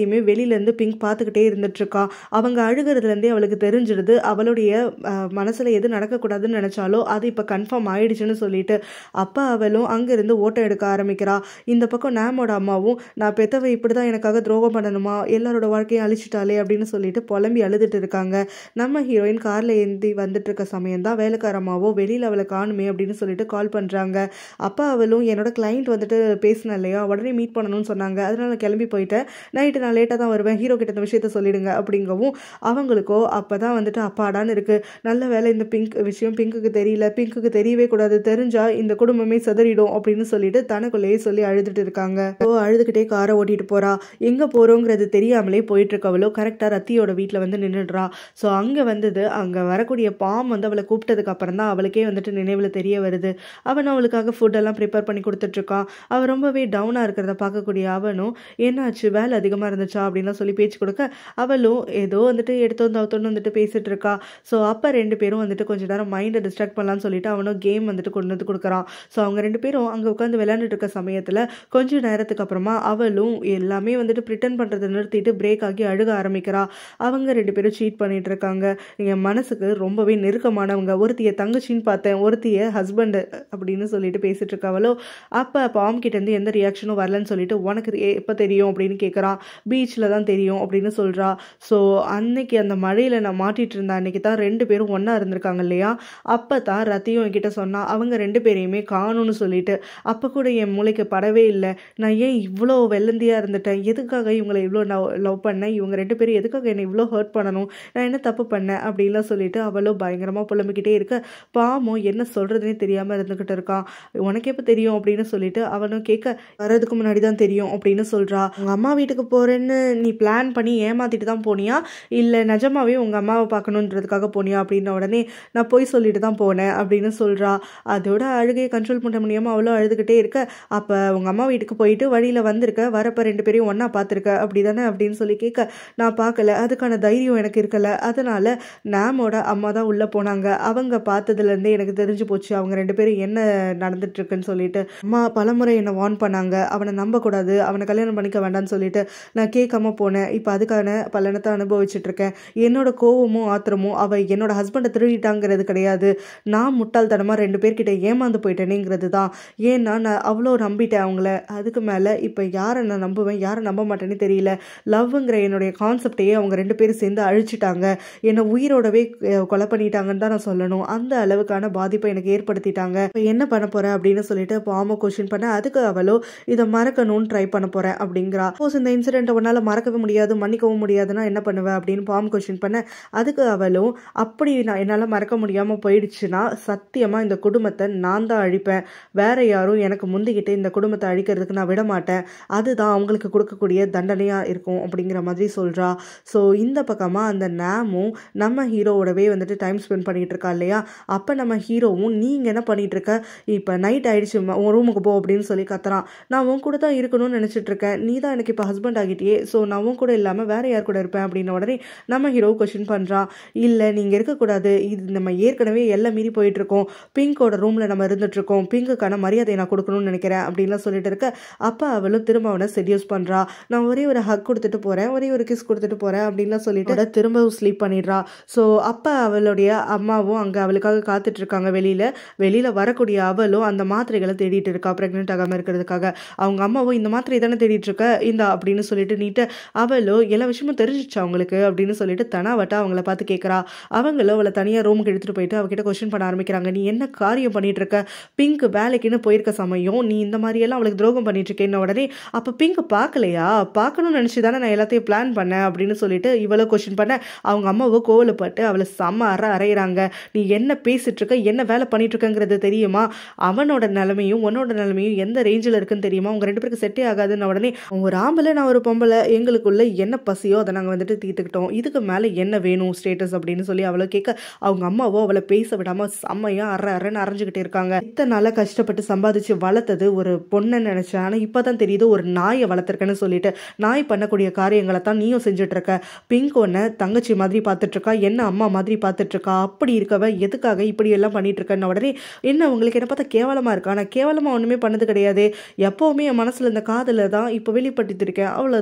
வெளியிலேருந்து பிங்க் பார்த்துக்கிட்டே இருந்துட்டுருக்கா அவங்க அழுகிறதுலேருந்தே அவளுக்கு தெரிஞ்சிடுது அவளுடைய மனசில் எது நடக்கக்கூடாதுன்னு நினச்சாலோ அது இப்போ கன்ஃபார்ம் ஆயிடுச்சுன்னு சொல்லிட்டு அப்போ அவளும் அங்கேருந்து ஓட்டம் எடுக்க ஆரம்பிக்கிறா இந்த பக்கம் நேமோட அம்மாவும் நான் பெத்தவ இப்படி தான் எனக்காக துரோகம் பண்ணணுமா எல்லாரோட வாழ்க்கையை அழிச்சிட்டாலே அப்படின்னு சொல்லிட்டு புலம்பி அழுதுட்டு இருக்காங்க நம்ம ஹீரோயின் காரில் ஏந்தி வந்துட்டு இருக்க சமயம் தான் வேலைக்கார அம்மாவோ வெளியில் அவளை காணுமே அப்படின்னு சொல்லிட்டு கால் பண்ணுறாங்க அப்போ அவளும் என்னோட கிளைண்ட் வந்துட்டு பேசினேன் இல்லையா உடனே மீட் பண்ணணும்னு சொன்னாங்க அதனால நான் கிளம்பி போயிட்டேன் நைட்டு நான் லேட்டாக தான் வருவேன் ஹீரோ கிட்ட இந்த விஷயத்த சொல்லிடுங்க அப்படிங்கவும் அவங்களுக்கோ அப்போ தான் வந்துட்டு அப்பாடான்னு இருக்குது நல்ல வேலை இந்த பிங்க் விஷயம் பிங்க்குக்கு தெரியல பிங்க்குக்கு தெரியவே கூடாது தெரிஞ்சா இந்த குடும்பமே சிதறிடும் அப்படின்னு சொல்லிட்டு தனக்குள்ளேயே சொல்லி அழுதுட்டு இருக்காங்க ஓ அழுதுகிட்டே காரை ஓட்டிட்டு போறா எங்க போறோங்கிறது தெரியாமலே போயிட்டு இருக்கவளோ கரெக்டாக ரத்தியோட வீட்டில் வந்து நின்றுடுறா ஸோ அங்கே வந்தது அங்கே வரக்கூடிய பாம் வந்து அவளை கூப்பிட்டதுக்கு அப்புறம் தான் அவளுக்கே வந்துட்டு நினைவில் தெரிய வருது அவன் அவளுக்காக ஃபுட்டெல்லாம் ப்ரிப்பேர் பண்ணி கொடுத்துட்டு இருக்கான் அவள் ரொம்பவே டவுனாக இருக்கிறத பார்க்கக்கூடிய அவனும் என்னாச்சு வேலை அதிகமாக இருந்துச்சா அப்படின்லாம் சொல்லி பேச்சு கொடுக்க அவளும் ஏதோ வந்துட்டு எடுத்து வந்து அவத்தொன்னு வந்துட்டு பேசிட்டு இருக்கா ஸோ அப்போ ரெண்டு பேரும் வந்துட்டு கொஞ்ச நேரம் மைண்டை டிஸ்ட்ராக்ட் பண்ணலாம்னு சொல்லிட்டு அவனும் கேம் வந்துட்டு கொண்டு வந்து கொடுக்குறான் ஸோ அவங்க ரெண்டு பேரும் அங்கே உட்காந்து விளையாண்டுட்டு இருக்க சமயத்தில் கொஞ்ச நேரத்துக்கு அப்புறமா அவளும் எல்லாமே வந்துட்டு ப்ரிட்டன் பண்ணுறதை நிறுத்திட்டு பிரேக் ஆகி அழுக ஆரம்பிக்கிறா அவங்க ரெண்டு பேரும் சீட் பண்ணிட்டு இருக்காங்க என் மனசுக்கு ரொம்பவே நெருக்கமானவங்க ஒருத்திய தங்கச்சின்னு பார்த்தேன் ஒருத்திய ஹஸ்பண்டு அப்படின்னு சொல்லிட்டு பேசிட்டு இருக்கவளோ அப்போ பாம் கிட்டேருந்து எந்த ரியாக்ஷனும் வரலன்னு சொல்லிட்டு உனக்கு எப்போ தெரியும் அப்படின்னு கேட்குறான் பீச்சில் தான் தெரியும் அப்படின்னு சொல்கிறா ஸோ அன்னைக்கு அந்த மழையில் நான் மாட்டிட்டு இருந்தேன் அன்னைக்கு தான் ரெண்டு பேரும் ஒன்றா இருந்திருக்காங்க இல்லையா அப்போ தான் ரத்தியும் என்கிட்ட சொன்னா அவங்க ரெண்டு பேரையுமே காணும்னு சொல்லிட்டு அப்போ கூட என் மூளைக்கு படவே இல்லை நான் ஏன் இவ்வளோ வெள்ளந்தியாக இருந்துட்டேன் எதுக்காக இவங்களை இவ்வளோ லவ் லவ் பண்ணேன் இவங்க ரெண்டு பேரும் எதுக்காக என்னை இவ்வளோ ஹர்ட் பண்ணணும் நான் என்ன தப்பு பண்ணேன் அப்படின்லாம் சொல்லிட்டு அவளோ பயங்கரமாக புலம்பிக்கிட்டே இருக்க பாவம் என்ன சொல்கிறதுனே தெரியாமல் இருந்துக்கிட்டு இருக்கான் உனக்கு எப்போ தெரியும் அப்படின்னு சொல்லிட்டு அவனும் கேட்க வர்றதுக்கு முன்னாடி தான் தெரியும் அப்படின்னு சொல்கிறா உங்கள் அம்மா வீட்டுக்கு போகிறேன்னு நீ பிளான் பண்ணி ஏமாத்திட்டு தான் போனியா இல்லை நிஜமாவே உங்கள் அம்மாவை பார்க்கணுன்றதுக்காக போனியா அப்படின்ன உடனே நான் போய் சொல்லிட்டு தான் போனேன் அப்படின்னு சொல்கிறா அதோட அழுகையை கண்ட்ரோல் பண்ண முடியாமல் அவ்வளோ அழுதுகிட்டே இருக்க அப்போ உங்கள் அம்மா வீட்டுக்கு போயிட்டு வழியில் வந்திருக்க வரப்போ ரெண்டு பேரையும் ஒன்றா பார்த்துருக்க அப்படி தானே அப்படின்னு சொல்லி கேட்க நான் பார்க்கல அதுக்கான தைரியம் எனக்கு இருக்கல அதனால் நாமோட அம்மா தான் உள்ளே போனாங்க அவங்க பார்த்ததுலேருந்தே எனக்கு தெரிஞ்சு போச்சு அவங்க ரெண்டு பேரும் என்ன நடந்துட்டு இருக்குன்னு சொல்லிட்டு அம்மா பலமுறை என்னை வார்ன் பண்ணாங்க அவனை நம்பக்கூடாது அவனை கல்யாணம் பண்ணிக்க வேண்டாம்னு சொல்லிட்டு நான் கேட்காம போனேன் இப்போ அதுக்கான பலனத்தை அனுபவிச்சுட்டு இருக்கேன் என்னோட கோவமும் ஆத்திரமும் அவ என்னோட ஹஸ்பண்டை திருடிட்டாங்கிறது கிடையாது நான் முட்டாள்தனமாக ரெண்டு பேர்கிட்ட ஏமாந்து போயிட்டேனேங்கிறது தான் ஏன்னா நான் அவ்வளோ நம்பிட்டேன் அவங்கள அதுக்கு மேலே இப்போ யாரை நான் நம்புவேன் யாரை நம்ப மாட்டேன்னு தெரியல லவ்ங்கிற என்னுடைய கான்செப்டையே அவங்க ரெண்டு பேரும் சேர்ந்து அழிச்சிட்டாங்க என்னை உயிரோடவே அஹ், கொலை பண்ணிட்டாங்கன்னு தான் நான் சொல்லணும் அந்த அளவுக்கான பாதிப்பை எனக்கு ஏற்படுத்திட்டாங்க இப்போ என்ன பண்ண போற அப்படின்னு சொல்லிட்டு பாம கொஸ்டின் பண்ண அதுக்கு அவளோ இதை மறக்கணும்னு ட்ரை பண்ண போறேன் அப்படிங்கிறா சப்போஸ் இந்த இன்சிடென்ட்டை உன்னால மறக்கவே முடியாது மன்னிக்கவும் முடியாதுன்னா என்ன பண்ணுவ அப்படின்னு பாம் கொஸ்டின் பண்ண அதுக்கு அவளும் அப்படி நான் என்னால் மறக்க முடியாமல் போயிடுச்சுன்னா சத்தியமாக இந்த குடும்பத்தை நான் தான் அழிப்பேன் வேற யாரும் எனக்கு முந்திக்கிட்டு இந்த குடும்பத்தை அழிக்கிறதுக்கு நான் விட மாட்டேன் அதுதான் அவங்களுக்கு கொடுக்கக்கூடிய தண்டனையாக இருக்கும் அப்படிங்கிற மாதிரி சொல்கிறா ஸோ இந்த பக்கமாக அந்த நேமும் நம்ம ஹீரோவோடவே வந்துட்டு டைம் ஸ்பெண்ட் பண்ணிட்டு இருக்கா இல்லையா அப்போ நம்ம ஹீரோவும் நீங்கள் என்ன பண்ணிட்டு இருக்க இப்போ நைட் ஆயிடுச்சு ம- உன் ரூமுக்கு போ அப்படின்னு சொல்லி கத்துறான் நான் உன் கூட தான் இருக்கணும்னு நினச்சிட்டு இருக்கேன் நீ தான் எனக்கு இப்போ ஹஸ்பண்ட் ஆகிட்டியே ஸோ நான் உன் கூட இல்லாமல் வேற யார் கூட இருப்பேன் அப்படின்ன உடனே நம்ம ஹீரோ கொஸ்டின் பண்ணுறான் இல்லை நீங்கள் இருக்கக்கூடாது இது நம்ம ஏற்கனவே எல்லாம் மீறி போயிட்டு இருக்கோம் பிங்கோட ரூமில் நம்ம இருந்துட்டு இருக்கோம் பிங்குக்கான மரியாதையை நான் கொடுக்கணும்னு நினைக்கிறேன் அப்படின்லாம் சொல்லிட்டு இருக்க அப்போ அவளும் திரும்ப அவனை செடியூஸ் பண்ணுறா நான் ஒரே ஒரு ஹக் கொடுத்துட்டு போகிறேன் ஒரே ஒரு கிஸ் கொடுத்துட்டு போகிறேன் அப்படின்லாம் சொல்லிட்டு அவ திரும்பவும் ஸ்லீப் பண்ணிடுறா ஸோ அப்போ அவளுடைய அம்மாவும் அங்கே அவளுக்காக காத்துட்டு இருக்காங்க வெளியில் வெளியில் வரக்கூடிய அவளும் அந்த மாத்திரைகளை தேடிட்டு இருக்கா ப்ரெக்னென்ட் ஆகாமல் இருக்கிறதுக்காக அவங்க அம்மாவும் இந்த மாத்திரை தானே தேடிட்டு இருக்க இந்த அப்படின்னு சொல்லிட்டு நீட்டு அவளோ எல்லா விஷயமும் தெரிஞ்சிச்சு அவங்களுக்கு அப்படின்னு சொல்லிட்டு தனாவட்டா அவங்கள பார்த்து கேட்குறா அவங்களும் அவளை தனியாக ரூமுக்கு எடுத்துகிட்டு போயிட்டு அவகிட்ட கொஸ்டின் பண்ண ஆரம்பிக்கிறாங்க நீ என்ன காரியம் பண்ணிட்டு இருக்க பிங்க் வேலைக்குன்னு போயிருக்க சமயம் நீ இந்த மாதிரியெல்லாம் அவளுக்கு துரோகம் பண்ணிட்டு இருக்கேன்னு உடனே அப்போ பிங்க் பார்க்கலையா பார்க்கணும்னு நினச்சி தானே நான் எல்லாத்தையும் பிளான் பண்ணேன் அப்படின்னு சொல்லிட்டு இவ்வளோ கொஸ்டின் பண்ண அவங்க அம்மாவோ கோவலப்பட்டு அவளை செம்ம அற அறையிறாங்க நீ என்ன பேசிட்டு இருக்க என்ன வேலை பண்ணிட்டு இருக்கங்கிறது தெரியுமா அவனோட நிலைமையும் உன்னோட நிலைமையும் எந்த ரேஞ்சில் இருக்குன்னு தெரியுமா உங்க ரெண்டு பேருக்கு செட்டே ஆகாதுன்னு உடனே ஒரு ஆம்பளை நான் ஒரு பொம்பளை எங்களுக்குள்ள என்ன பசியோ அதை நாங்கள் வந்துட்டு தீர்த்துக்கிட்டோம் இதுக்கு மேலே என்ன வேணும் ஸ்டேட்டஸ் அப்படின்னு சொல்லி அவளை கேட்க அவங்க அம்மாவோ அவளை பேச விடாம செம்மையா அற அறன்னு அரைஞ்சுக்கிட்டே இருக்காங்க இத்தனை நாளாக கஷ்டப்பட்டு சம்பாதிச்சு வளர்த்தது ஒரு பொண்ணை நினைச்சேன் ஆனால் இப்போதான் தெரியுது ஒரு நாயை வளர்த்துருக்கேன்னு சொல்லிட்டு நாய் பண்ணக்கூடிய காரியங்களை தான் நீயும் செஞ்சுட்டு இருக்க பிங்க் ஒன்ன தங்கச்சி மாதிரி பார்த்துட்டு இருக்கா என்ன அம்மா மாதிரி பார்த்துட்டு இருக்கா அப்படி இருக்கவ எதுக்காக இப்படி எல்லாம் பண்ணிட்டு இருக்கன்னு உடனே என்ன உங்களுக்கு என்ன பார்த்தா கேவலமா இருக்கா நான் கேவலமா ஒண்ணுமே பண்ணது கிடையாது எப்பவுமே என் மனசுல இந்த காதல தான் இப்போ வெளிப்படுத்திட்டு இருக்கேன் அவ்வளவுதான்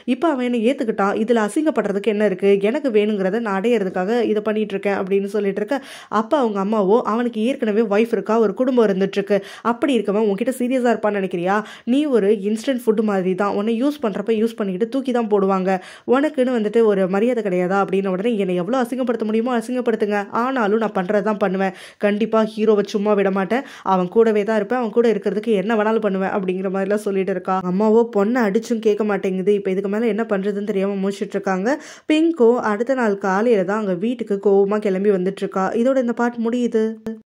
இப்போ அவன் என்னை ஏற்றுக்கிட்டான் இதில் அசிங்கப்படுறதுக்கு என்ன இருக்குது எனக்கு வேணுங்கிறத நான் அடையிறதுக்காக இதை பண்ணிட்டு இருக்கேன் அப்படின்னு சொல்லிட்டு இருக்க அப்போ அவங்க அம்மாவோ அவனுக்கு ஏற்கனவே ஒய்ஃப் இருக்கா ஒரு குடும்பம் இருந்துட்டு இருக்கு அப்படி இருக்கவன் உன்கிட்ட சீரியஸாக இருப்பான்னு நினைக்கிறியா நீ ஒரு இன்ஸ்டன்ட் ஃபுட் மாதிரி தான் உன்னை யூஸ் பண்ணுறப்ப யூஸ் பண்ணிக்கிட்டு தூக்கி தான் போடுவாங்க உனக்குன்னு வந்துட்டு ஒரு மரியாதை கிடையாதா அப்படின்னு உடனே என்னை எவ்வளோ அசிங்கப்படுத்த முடியுமோ அசிங்கப்படுத்துங்க ஆனாலும் நான் பண்ணுறது தான் பண்ணுவேன் கண்டிப்பாக ஹீரோவை சும்மா விட மாட்டேன் அவன் கூடவே தான் இருப்பேன் அவன் கூட இருக்கிறதுக்கு என்ன வேணாலும் பண்ணுவேன் அப்படிங்கிற மாதிரிலாம் சொல்லிட்டு இருக்கா அம்மாவோ பொண்ணை அடிச்சும் கேட்க மாட்டேங்குது இப்போ இதுக்கு மேலே என்ன பண்ணுறதுன்னு தெரியாமல் முடிச்சிட்டு இருக்காங்க பிங்கோ அடுத்த நாள் காலையில் தான் அங்கே வீட்டுக்கு கோவமாக கிளம்பி வந்துட்டு இருக்கா இதோட இந்த பாட்டு முடியுது